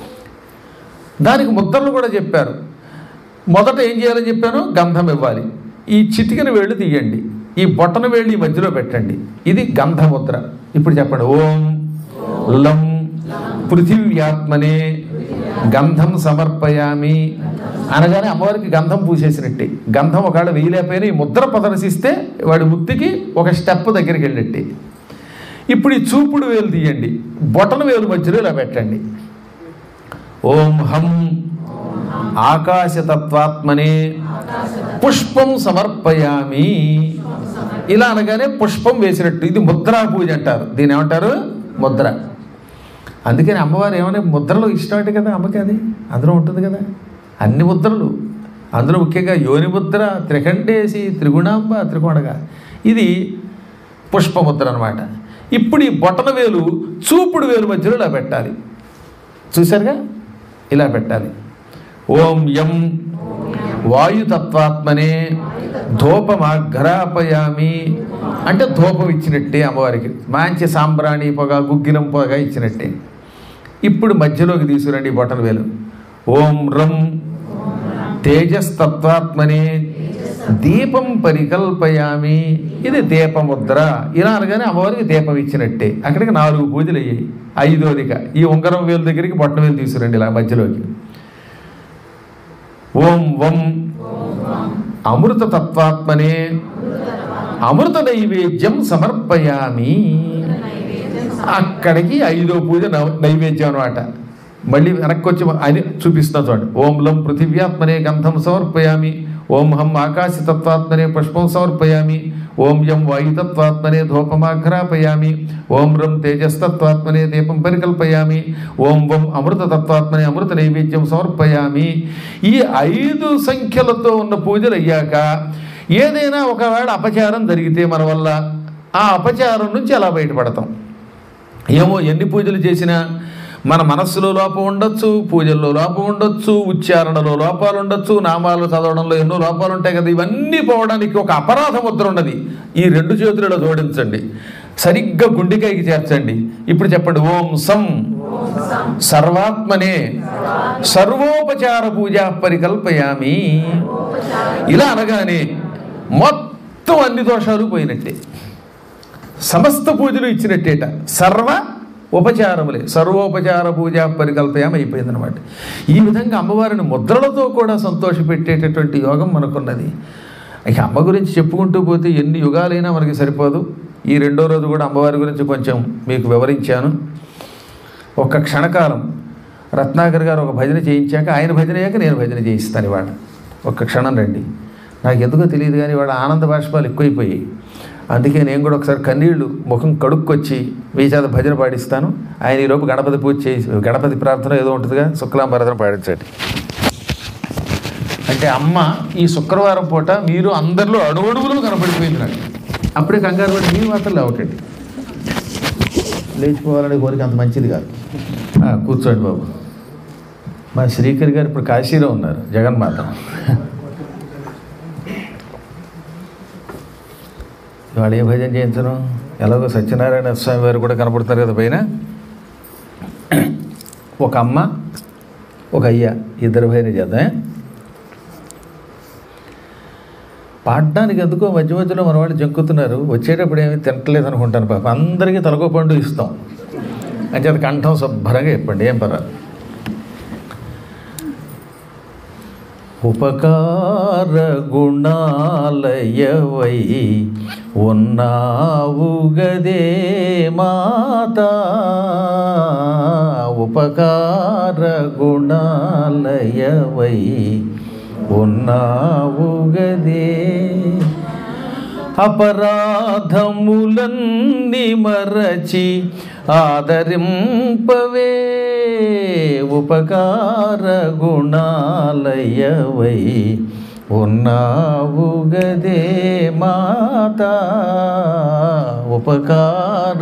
దానికి ముద్రలు కూడా చెప్పారు మొదట ఏం చేయాలని చెప్పాను గంధం ఇవ్వాలి ఈ చిటికెన వేళ్ళు తీయండి ఈ బొట్టన వేళ్ళు ఈ మధ్యలో పెట్టండి ఇది గంధముద్ర ఇప్పుడు చెప్పండి ఓం లం పృథివ్యాత్మనే గంధం సమర్పయామి అనగానే అమ్మవారికి గంధం పూసేసినట్టే గంధం ఒకవేళ వేయలేకపోయినా ఈ ముద్ర ప్రదర్శిస్తే వాడి ముక్తికి ఒక స్టెప్ దగ్గరికి వెళ్ళినట్టే ఇప్పుడు ఈ చూపుడు వేలు తీయండి బొటన వేలు మధ్యలో ఇలా పెట్టండి ఓం హం ఆకాశతత్వాత్మనే పుష్పం సమర్పయామి ఇలా అనగానే పుష్పం వేసినట్టు ఇది ముద్రా పూజ అంటారు దీని ఏమంటారు ముద్ర అందుకని అమ్మవారు ఏమైనా ముద్రలో ఇష్టం కదా అమ్మకి అది అందులో ఉంటుంది కదా అన్ని ముద్రలు అందులో ముఖ్యంగా యోని ముద్ర త్రికండేసి త్రిగుణాంబ త్రికోణగా ఇది పుష్పముద్ర అనమాట ఇప్పుడు ఈ బొటన వేలు చూపుడు వేలు మధ్యలో ఇలా పెట్టాలి చూశారుగా ఇలా పెట్టాలి ఓం యం వాయుతత్వాత్మనే ధూపమాఘ్రాపయామి అంటే ధూపం ఇచ్చినట్టే అమ్మవారికి మంచి సాంబ్రాణి పొగ గుగ్గిలం పొగ ఇచ్చినట్టే ఇప్పుడు మధ్యలోకి తీసుకురండి ఈ బొటన వేలు ఓం రం తేజస్తత్వాత్మనే దీపం పరికల్పయామి ఇది దీపముద్ర ఇలా అనగానే అమ్మవారికి దీపం ఇచ్చినట్టే అక్కడికి నాలుగు పూజలు అయ్యాయి ఐదోదిక ఈ ఉంగరం వేలు దగ్గరికి బొట్టన వేలు తీసుకురండి ఇలా మధ్యలోకి ఓం వం అమృత తత్వాత్మనే అమృత నైవేద్యం సమర్పయామి అక్కడికి ఐదో పూజ నవ- నైవేద్యం అనమాట మళ్ళీ వెనక్కి వచ్చి అని చూపిస్తున్నా చూడండి ఓం లం పృథివ్యాత్మనే గంధం సమర్పయామి ఓం హం ఆకాశతత్వాత్మనే పుష్పం సమర్పయామి ఓం యం వాయుతత్వాత్మనే ధూపమాఘ్రాపయామి ఓం రం తేజస్తత్వాత్మనే దీపం పరికల్పయామి ఓం వం అమృతతత్వాత్మనే అమృత నైవేద్యం సమర్పయామి ఈ ఐదు సంఖ్యలతో ఉన్న పూజలు అయ్యాక ఏదైనా ఒకవేళ అపచారం జరిగితే మన వల్ల ఆ అపచారం నుంచి ఎలా బయటపడతాం ఏమో ఎన్ని పూజలు చేసినా మన మనస్సులో లోపం ఉండొచ్చు పూజల్లో లోపం ఉండొచ్చు ఉచ్చారణలో లోపాలు ఉండొచ్చు నామాలు చదవడంలో ఎన్నో లోపాలు ఉంటాయి కదా ఇవన్నీ పోవడానికి ఒక అపరాధ ముద్ర ఉన్నది ఈ రెండు చేతులలో జోడించండి సరిగ్గా గుండెకాయకి చేర్చండి ఇప్పుడు చెప్పండి ఓం సం సర్వాత్మనే సర్వోపచార పూజా పరికల్పయామి ఇలా అనగానే మొత్తం అన్ని దోషాలు పోయినట్టే సమస్త పూజలు ఇచ్చినట్టేట సర్వ ఉపచారములే సర్వోపచార పూజా పరికల్పయం అయిపోయిందనమాట ఈ విధంగా అమ్మవారిని ముద్రలతో కూడా సంతోషపెట్టేటటువంటి యోగం మనకున్నది ఇక అమ్మ గురించి చెప్పుకుంటూ పోతే ఎన్ని యుగాలైనా మనకి సరిపోదు ఈ రెండో రోజు కూడా అమ్మవారి గురించి కొంచెం మీకు వివరించాను ఒక్క క్షణకాలం రత్నాకర్ గారు ఒక భజన చేయించాక ఆయన భజన అయ్యాక నేను భజన చేయిస్తాను ఇవాళ ఒక్క క్షణం రండి నాకు ఎందుకో తెలియదు కానీ ఇవాళ ఆనంద బాష్పాలు ఎక్కువైపోయాయి అందుకే నేను కూడా ఒకసారి కన్నీళ్లు ముఖం కడుక్కొచ్చి మీ చేత భజన పాడిస్తాను ఆయన ఈలోపు గణపతి పూజ చేసి గణపతి ప్రార్థన ఏదో ఉంటుందిగా శుక్లాంబరదన పాడించండి అంటే అమ్మ ఈ శుక్రవారం పూట మీరు అందరిలో అడుగడుగులు కనపడిపోయింది నాకు అప్పుడే కంగారు పడి మీరు మాత్రం లేవకండి లేచిపోవాలనే కోరిక అంత మంచిది కాదు ఆ, కూర్చోండి బాబు మా శ్రీకర్ గారు ఇప్పుడు కాశీలో ఉన్నారు జగన్మాత ఇవాళ ఏ భజన చేయించను ఎలాగో సత్యనారాయణ స్వామి వారు కూడా కనపడుతున్నారు కదా పైన ఒక అమ్మ ఒక అయ్య ఇద్దరు భజన చేద్దాం ఏ? పాడడానికి ఎందుకో మధ్య మధ్యలో మన వాళ్ళు జంకుతున్నారు వచ్చేటప్పుడు ఏమి తినట్లేదు అనుకుంటాను పాప అందరికీ తలకో పండు ఇస్తాం అంటే అది కంఠం శుభ్రంగా చెప్పండి ఏం పర్వాలేదు ఉపకార గుణాలయవై ఉన్నావు గదే మాత ఉపకార గుణాలయవై ఉన్నావు గదే అపరాధములన్నీ మరచి ఆదరింపవే ఉపకార గుణాలయవై ఉన్నావు గదే మాత ఉపకార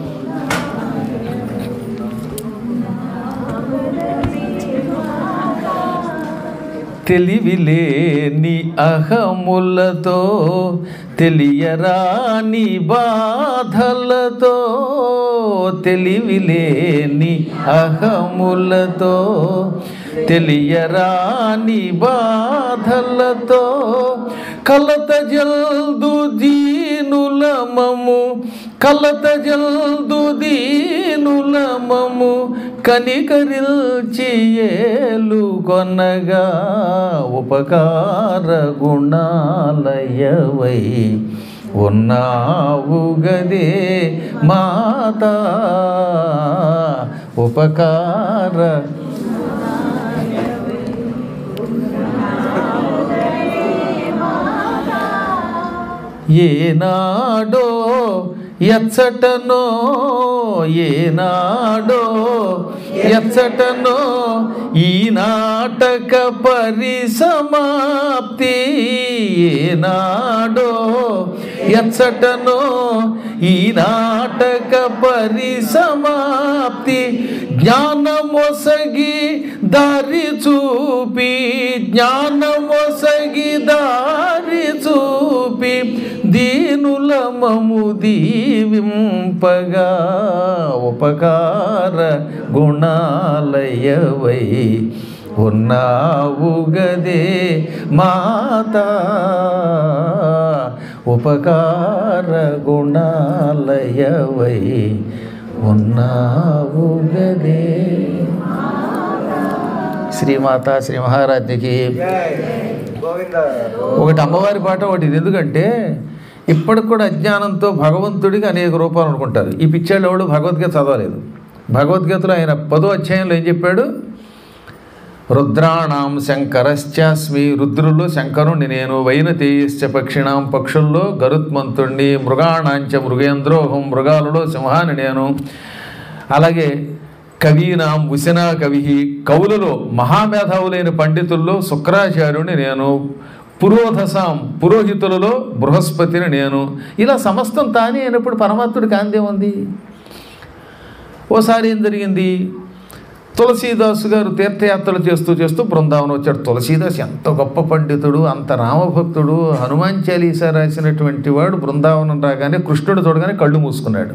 తెలివిలేని అహములతో తెలియరాని బాధలతో తెలివిలేని అహములతో తెలియరాని బాధలతో కలత జల్దు దీనులమము కలత జల్దు దీనులమము కనికరిల్చి ఏలు కొనగా ఉపకార గుణాలయవై ఉన్నావు గదే మాత ఉపకార ఏనాడో ఎచ్చటనో ఏనాడో ఎచ్చటనో ఈ నాటక పరిసమాప్తి ఏనాడో ఎచ్చటనో ఈ నాటక పరిసమాప్తి జ్ఞానమొసగి దారి చూపి జ్ఞానమొసగి దారి చూపి దీనుల మము దీవింపగా ఉపకార గుణాలయవై ఉన్నావు గదే మాత ఉపకార గుణాలయవై ఉన్నావు గదే శ్రీమాత శ్రీ మహారాజ్ఞకి ఒకటి అమ్మవారి పాట ఒకటి ఇది ఎందుకంటే ఇప్పటికి కూడా అజ్ఞానంతో భగవంతుడికి అనేక రూపాలు అనుకుంటారు ఈ పిచ్చాళ్ళు ఎవడు భగవద్గీత చదవలేదు భగవద్గీతలో ఆయన పదో అధ్యాయంలో ఏం చెప్పాడు రుద్రాణం శంకరశ్చాస్మి రుద్రుల్లో శంకరుణ్ణి నేను వైనతేయశ్చ పక్షిణాం పక్షుల్లో గరుత్మంతుణ్ణి మృగాణాంచ మృగేంద్రోహం మృగాలలో సింహాన్ని నేను అలాగే కవీనాం ఉసినా కవి కవులలో మహామేధావులైన పండితుల్లో శుక్రాచార్యుని నేను పురోధసాం పురోహితులలో బృహస్పతిని నేను ఇలా సమస్తం తానే అయినప్పుడు పరమాత్ముడికి ఆందే ఉంది ఓసారి ఏం జరిగింది తులసీదాసు గారు తీర్థయాత్రలు చేస్తూ చేస్తూ బృందావనం వచ్చాడు తులసీదాస్ ఎంత గొప్ప పండితుడు అంత రామభక్తుడు హనుమాన్ చాలీసా రాసినటువంటి వాడు బృందావనం రాగానే కృష్ణుడు చూడగానే కళ్ళు మూసుకున్నాడు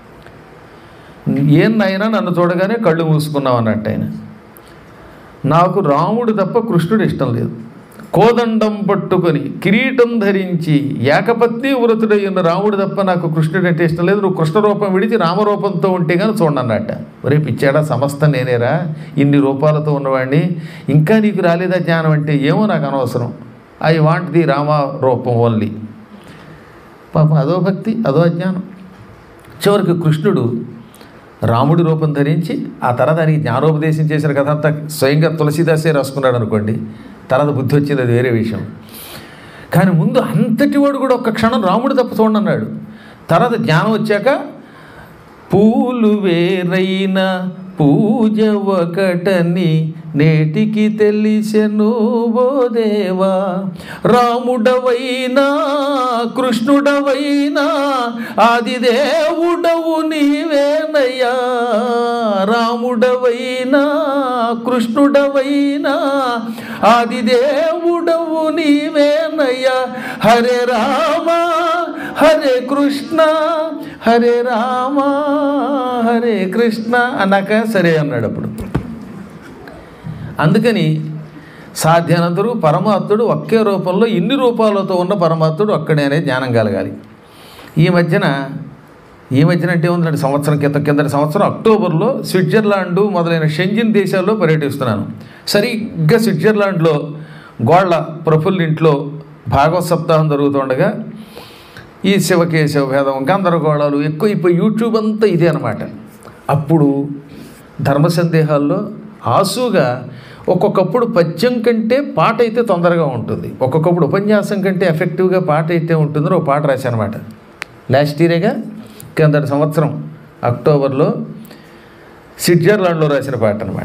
ఏం నాయనా నన్ను చూడగానే కళ్ళు మూసుకున్నావు అన్నట్టు ఆయన నాకు రాముడు తప్ప కృష్ణుడు ఇష్టం లేదు కోదండం పట్టుకొని కిరీటం ధరించి ఏకపత్ని వ్రతుడైన రాముడు తప్ప నాకు కృష్ణుడు అంటే ఇష్టం లేదు నువ్వు కృష్ణ రూపం విడిచి రామరూపంతో ఉంటే కానీ చూడన్నట్ట ఒరే పిచ్చాడా సమస్త నేనేరా ఇన్ని రూపాలతో ఉన్నవాడిని ఇంకా నీకు రాలేదా జ్ఞానం అంటే ఏమో నాకు అనవసరం ఐ వాంట్ ది రామ రూపం ఓన్లీ పాపం అదో భక్తి అదో అజ్ఞానం చివరికి కృష్ణుడు రాముడి రూపం ధరించి ఆ తర్వాత దానికి జ్ఞానోపదేశం చేసిన కథ అంతా స్వయంగా తులసీదాసే రాసుకున్నాడు అనుకోండి తర్వాత బుద్ధి వచ్చింది అది వేరే విషయం కానీ ముందు అంతటి వాడు కూడా ఒక్క క్షణం రాముడు తప్ప చూడన్నాడు తర్వాత జ్ఞానం వచ్చాక పూలు వేరైన పూజ ఒకటని నేటికి తెలిసెను ఓ దేవా రాముడవైనా కృష్ణుడవైనా ఆదిదేవుడవు నీవేనయ్యా రాముడవైనా కృష్ణుడవైనా ఆదిదేవుడవు నీవేనయ్యా హరే రామ హరే కృష్ణ హరే రామ హరే కృష్ణ అన్నాక సరే అన్నాడు అప్పుడు అందుకని సాధ్యనంతరు పరమాత్ముడు ఒకే రూపంలో ఇన్ని రూపాలతో ఉన్న పరమాత్ముడు ఒక్కడే అనే జ్ఞానం కలగాలి ఈ మధ్యన ఈ మధ్యన అంటే ఉందండి సంవత్సరం క్రితం కిందటి సంవత్సరం అక్టోబర్లో స్విట్జర్లాండ్ మొదలైన షెంజిన్ దేశాల్లో పర్యటిస్తున్నాను సరిగ్గా స్విట్జర్లాండ్లో గోళ్ళ ప్రఫుల్ ఇంట్లో భాగవత సప్తాహం జరుగుతుండగా ఈ శివకేశవ భేదం గందరగోళాలు ఎక్కువ ఇప్పుడు యూట్యూబ్ అంతా ఇదే అనమాట అప్పుడు ధర్మ సందేహాల్లో ఆసుగా ఒక్కొక్కప్పుడు పద్యం కంటే పాట అయితే తొందరగా ఉంటుంది ఒక్కొక్కప్పుడు ఉపన్యాసం కంటే ఎఫెక్టివ్గా పాట అయితే ఉంటుందని ఒక పాట రాశానమాట లాస్ట్ ఇయరేగా కిందటి సంవత్సరం అక్టోబర్లో స్విట్జర్లాండ్లో రాసిన పాట అనమాట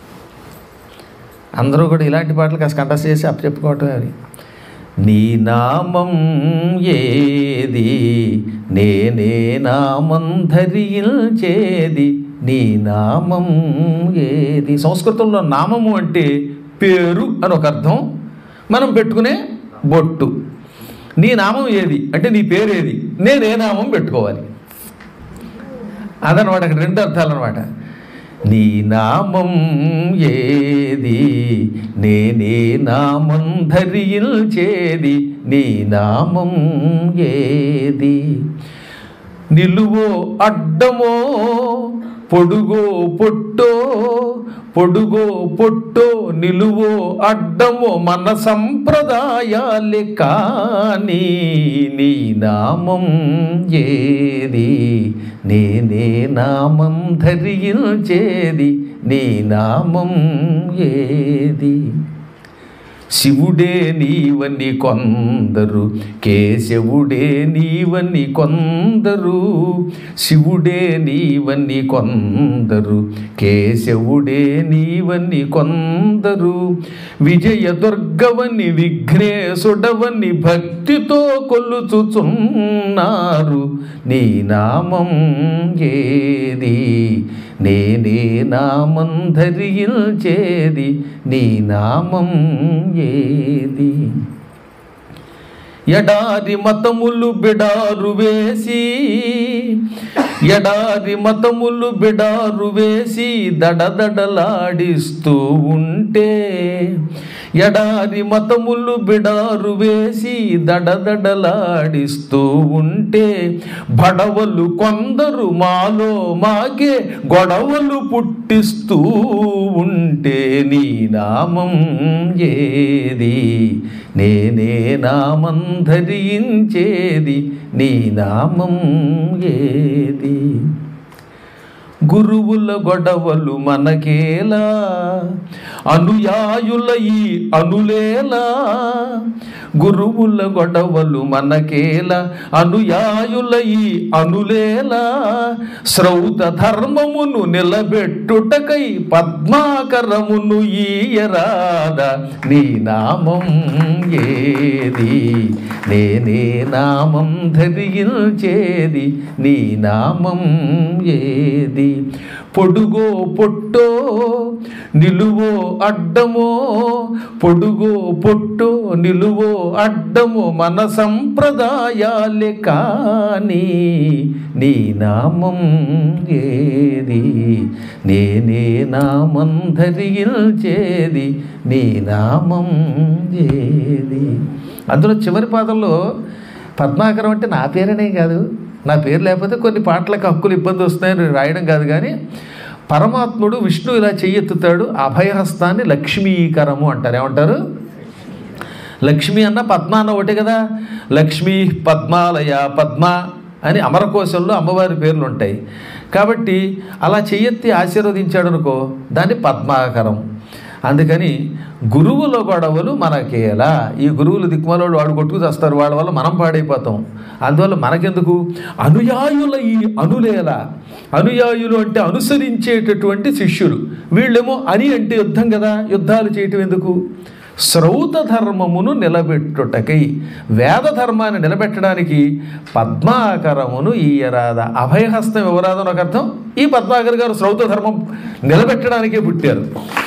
అందరూ కూడా ఇలాంటి పాటలు కాస్త కంటెస్ట్ చేసి అప్పచెప్పుకోవటం అది నీ నామం ఏది నేనే నామం ధరించేది నీ నామం ఏది సంస్కృతంలో నామము అంటే పేరు అని ఒక అర్థం మనం పెట్టుకునే బొట్టు నీ నామం ఏది అంటే నీ పేరు ఏది నేనే నామం పెట్టుకోవాలి అదనమాట అక్కడ రెండు అర్థాలు అనమాట నీ నామం ఏది నేనే నామం ధరించేది నీ నామం ఏది నిలువో అడ్డమో పొడుగో పొట్టో పొడుగో పొట్టో నిలువో అడ్డమో మన సంప్రదాయాలే కానీ నీ నామం ఏది నేనే నామం ధరించేది నీ నామం ఏది శివుడే నీవని కొందరు కేశవుడే నీవని కొందరు శివుడే నీవని కొందరు కేశవుడే నీవని కొందరు విజయ దుర్గవని విఘ్నేశుడవని భక్తితో కొలుచుచున్నారు నీ నామం ఏది నేనే నామం ధరించేది నీ నామం ఏది ఎడారి మతములు బిడారు వేసి ఎడారి మతములు బిడారు వేసి దడదడలాడిస్తూ ఉంటే ఎడారి మతములు బిడారు వేసి దడదడలాడిస్తూ ఉంటే బడవలు కొందరు మాలో మాకే గొడవలు పుట్టిస్తూ ఉంటే నీ నామం ఏది నేనే నామం ధరించేది నీ నామం ఏది గురువుల గొడవలు మనకేలా అనుయాయుల ఈ అనులేలా గురువుల గొడవలు మనకేలా అనుయాయుల ఈ అనులేలా శ్రౌత ధర్మమును నిలబెట్టుటకై పద్మాకరమును ఈయరాద నీ నామం ఏది నేనే నామం ధరించేది నీ నామం ఏది పొడుగో పొట్టో నిలువో అడ్డమో పొడుగో పొట్టో నిలువో అడ్డమో మన సంప్రదాయాలే కానీ నీ నామం ఏది నేనే నామం ధరించేది నీ నామం ఏది అందులో చివరి పాదంలో పద్మాకరం అంటే నా పేరనే కాదు నా పేరు లేకపోతే కొన్ని పాటలకు హక్కులు ఇబ్బంది వస్తాయని రాయడం కాదు కానీ పరమాత్ముడు విష్ణు ఇలా చెయ్యెత్తుతాడు అభయహస్తాన్ని లక్ష్మీకరము అంటారు ఏమంటారు లక్ష్మి అన్న పద్మ అన్న ఒకటే కదా లక్ష్మీ పద్మాలయ పద్మ అని అమరకోశంలో అమ్మవారి పేర్లు ఉంటాయి కాబట్టి అలా చెయ్యెత్తి ఆశీర్వదించాడు అనుకో దాన్ని పద్మాకరం అందుకని గురువుల గొడవలు మనకేలా ఈ గురువులు దిక్కుమలోడు వాడు కొట్టుకు తెస్తారు వాళ్ళ వల్ల మనం పాడైపోతాం అందువల్ల మనకెందుకు అనుయాయుల ఈ అనులేలా అనుయాయులు అంటే అనుసరించేటటువంటి శిష్యులు వీళ్ళేమో అని అంటే యుద్ధం కదా యుద్ధాలు చేయటం ఎందుకు శ్రౌత ధర్మమును నిలబెట్టుటకై వేద ధర్మాన్ని నిలబెట్టడానికి పద్మాకరమును ఈయరాద అభయహస్తం ఇవ్వరాదని ఒక అర్థం ఈ పద్మాకర్ గారు శ్రౌత ధర్మం నిలబెట్టడానికే పుట్టారు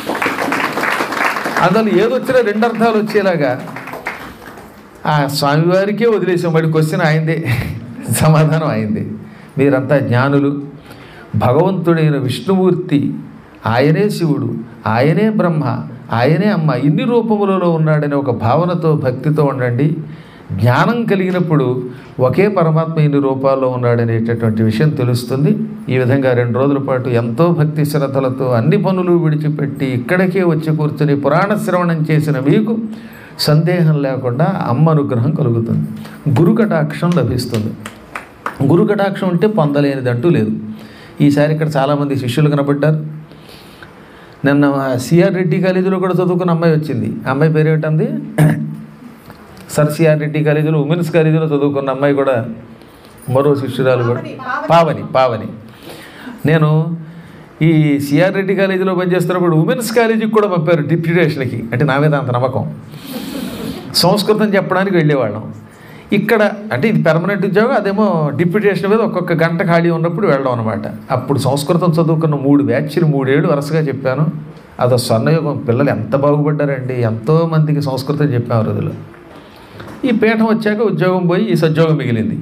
అందులో ఏదొచ్చినా రెండు అర్థాలు వచ్చేలాగా ఆ స్వామివారికే వదిలేసాం వాడి క్వశ్చన్ అయిందే సమాధానం అయింది మీరంతా జ్ఞానులు భగవంతుడైన విష్ణుమూర్తి ఆయనే శివుడు ఆయనే బ్రహ్మ ఆయనే అమ్మ ఇన్ని రూపములలో ఉన్నాడనే ఒక భావనతో భక్తితో ఉండండి జ్ఞానం కలిగినప్పుడు ఒకే పరమాత్మ ఇన్ని రూపాల్లో ఉన్నాడనేటటువంటి విషయం తెలుస్తుంది ఈ విధంగా రెండు రోజుల పాటు ఎంతో భక్తి శ్రద్ధలతో అన్ని పనులు విడిచిపెట్టి ఇక్కడికే వచ్చి కూర్చొని పురాణ శ్రవణం చేసిన మీకు సందేహం లేకుండా అమ్మ అనుగ్రహం కలుగుతుంది గురు కటాక్షం లభిస్తుంది గురు కటాక్షం ఉంటే పొందలేనిదంటూ లేదు ఈసారి ఇక్కడ చాలామంది శిష్యులు కనబడ్డారు నిన్న సిఆర్ రెడ్డి కాలేజీలో కూడా చదువుకున్న అమ్మాయి వచ్చింది ఆ అమ్మాయి పేరు ఏంటంది సర్ సిఆర్ రెడ్డి కాలేజీలో ఉమెన్స్ కాలేజీలో చదువుకున్న అమ్మాయి కూడా మరో శిష్యురాలు కూడా పావని పావని నేను ఈ సిఆర్ రెడ్డి కాలేజీలో పనిచేస్తున్నప్పుడు ఉమెన్స్ కాలేజీకి కూడా పంపారు డిప్యూటేషన్కి అంటే నా మీద అంత నమ్మకం సంస్కృతం చెప్పడానికి వెళ్ళేవాళ్ళం ఇక్కడ అంటే ఇది పెర్మనెంట్ ఉద్యోగం అదేమో డిప్యూటేషన్ మీద ఒక్కొక్క గంట ఖాళీ ఉన్నప్పుడు వెళ్ళడం అనమాట అప్పుడు సంస్కృతం చదువుకున్న మూడు బ్యాచ్లు మూడేళ్ళు వరుసగా చెప్పాను అదో స్వర్ణయుగం పిల్లలు ఎంత బాగుపడ్డారండి ఎంతో మందికి సంస్కృతం చెప్పాం ఆ రోజులో ఈ పీఠం వచ్చాక ఉద్యోగం పోయి ఈ సద్యోగం మిగిలింది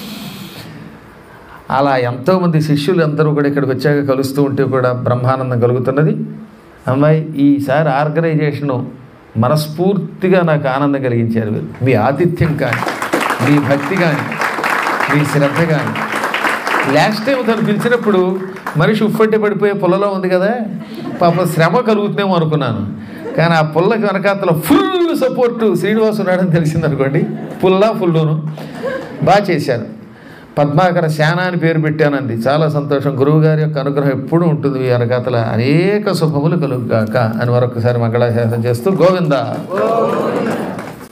అలా ఎంతోమంది శిష్యులు అందరూ కూడా ఇక్కడికి వచ్చాక కలుస్తూ ఉంటే కూడా బ్రహ్మానందం కలుగుతున్నది అమ్మాయి ఈసారి ఆర్గనైజేషను మనస్ఫూర్తిగా నాకు ఆనందం కలిగించారు వీరు మీ ఆతిథ్యం కానీ మీ భక్తి కానీ మీ శ్రద్ధ కానీ లాస్ట్ టైం తను పిలిచినప్పుడు మనిషి ఉప్పట్టే పడిపోయే పుల్లలో ఉంది కదా పాప శ్రమ కలుగుతుందేమో అనుకున్నాను కానీ ఆ పుల్లకి వెనకాతల ఫుల్ సపోర్టు శ్రీనివాస్ ఉన్నాడని తెలిసిందనుకోండి పుల్లా ఫుల్లును బాగా చేశారు పద్మాకర శాన అని పేరు పెట్టానంది చాలా సంతోషం గురువు గారి యొక్క అనుగ్రహం ఎప్పుడూ ఉంటుంది మీ వెనకాతల అనేక శుభములు కలుగుగాక అని మరొకసారి మంగళాశాసనం చేస్తూ గోవింద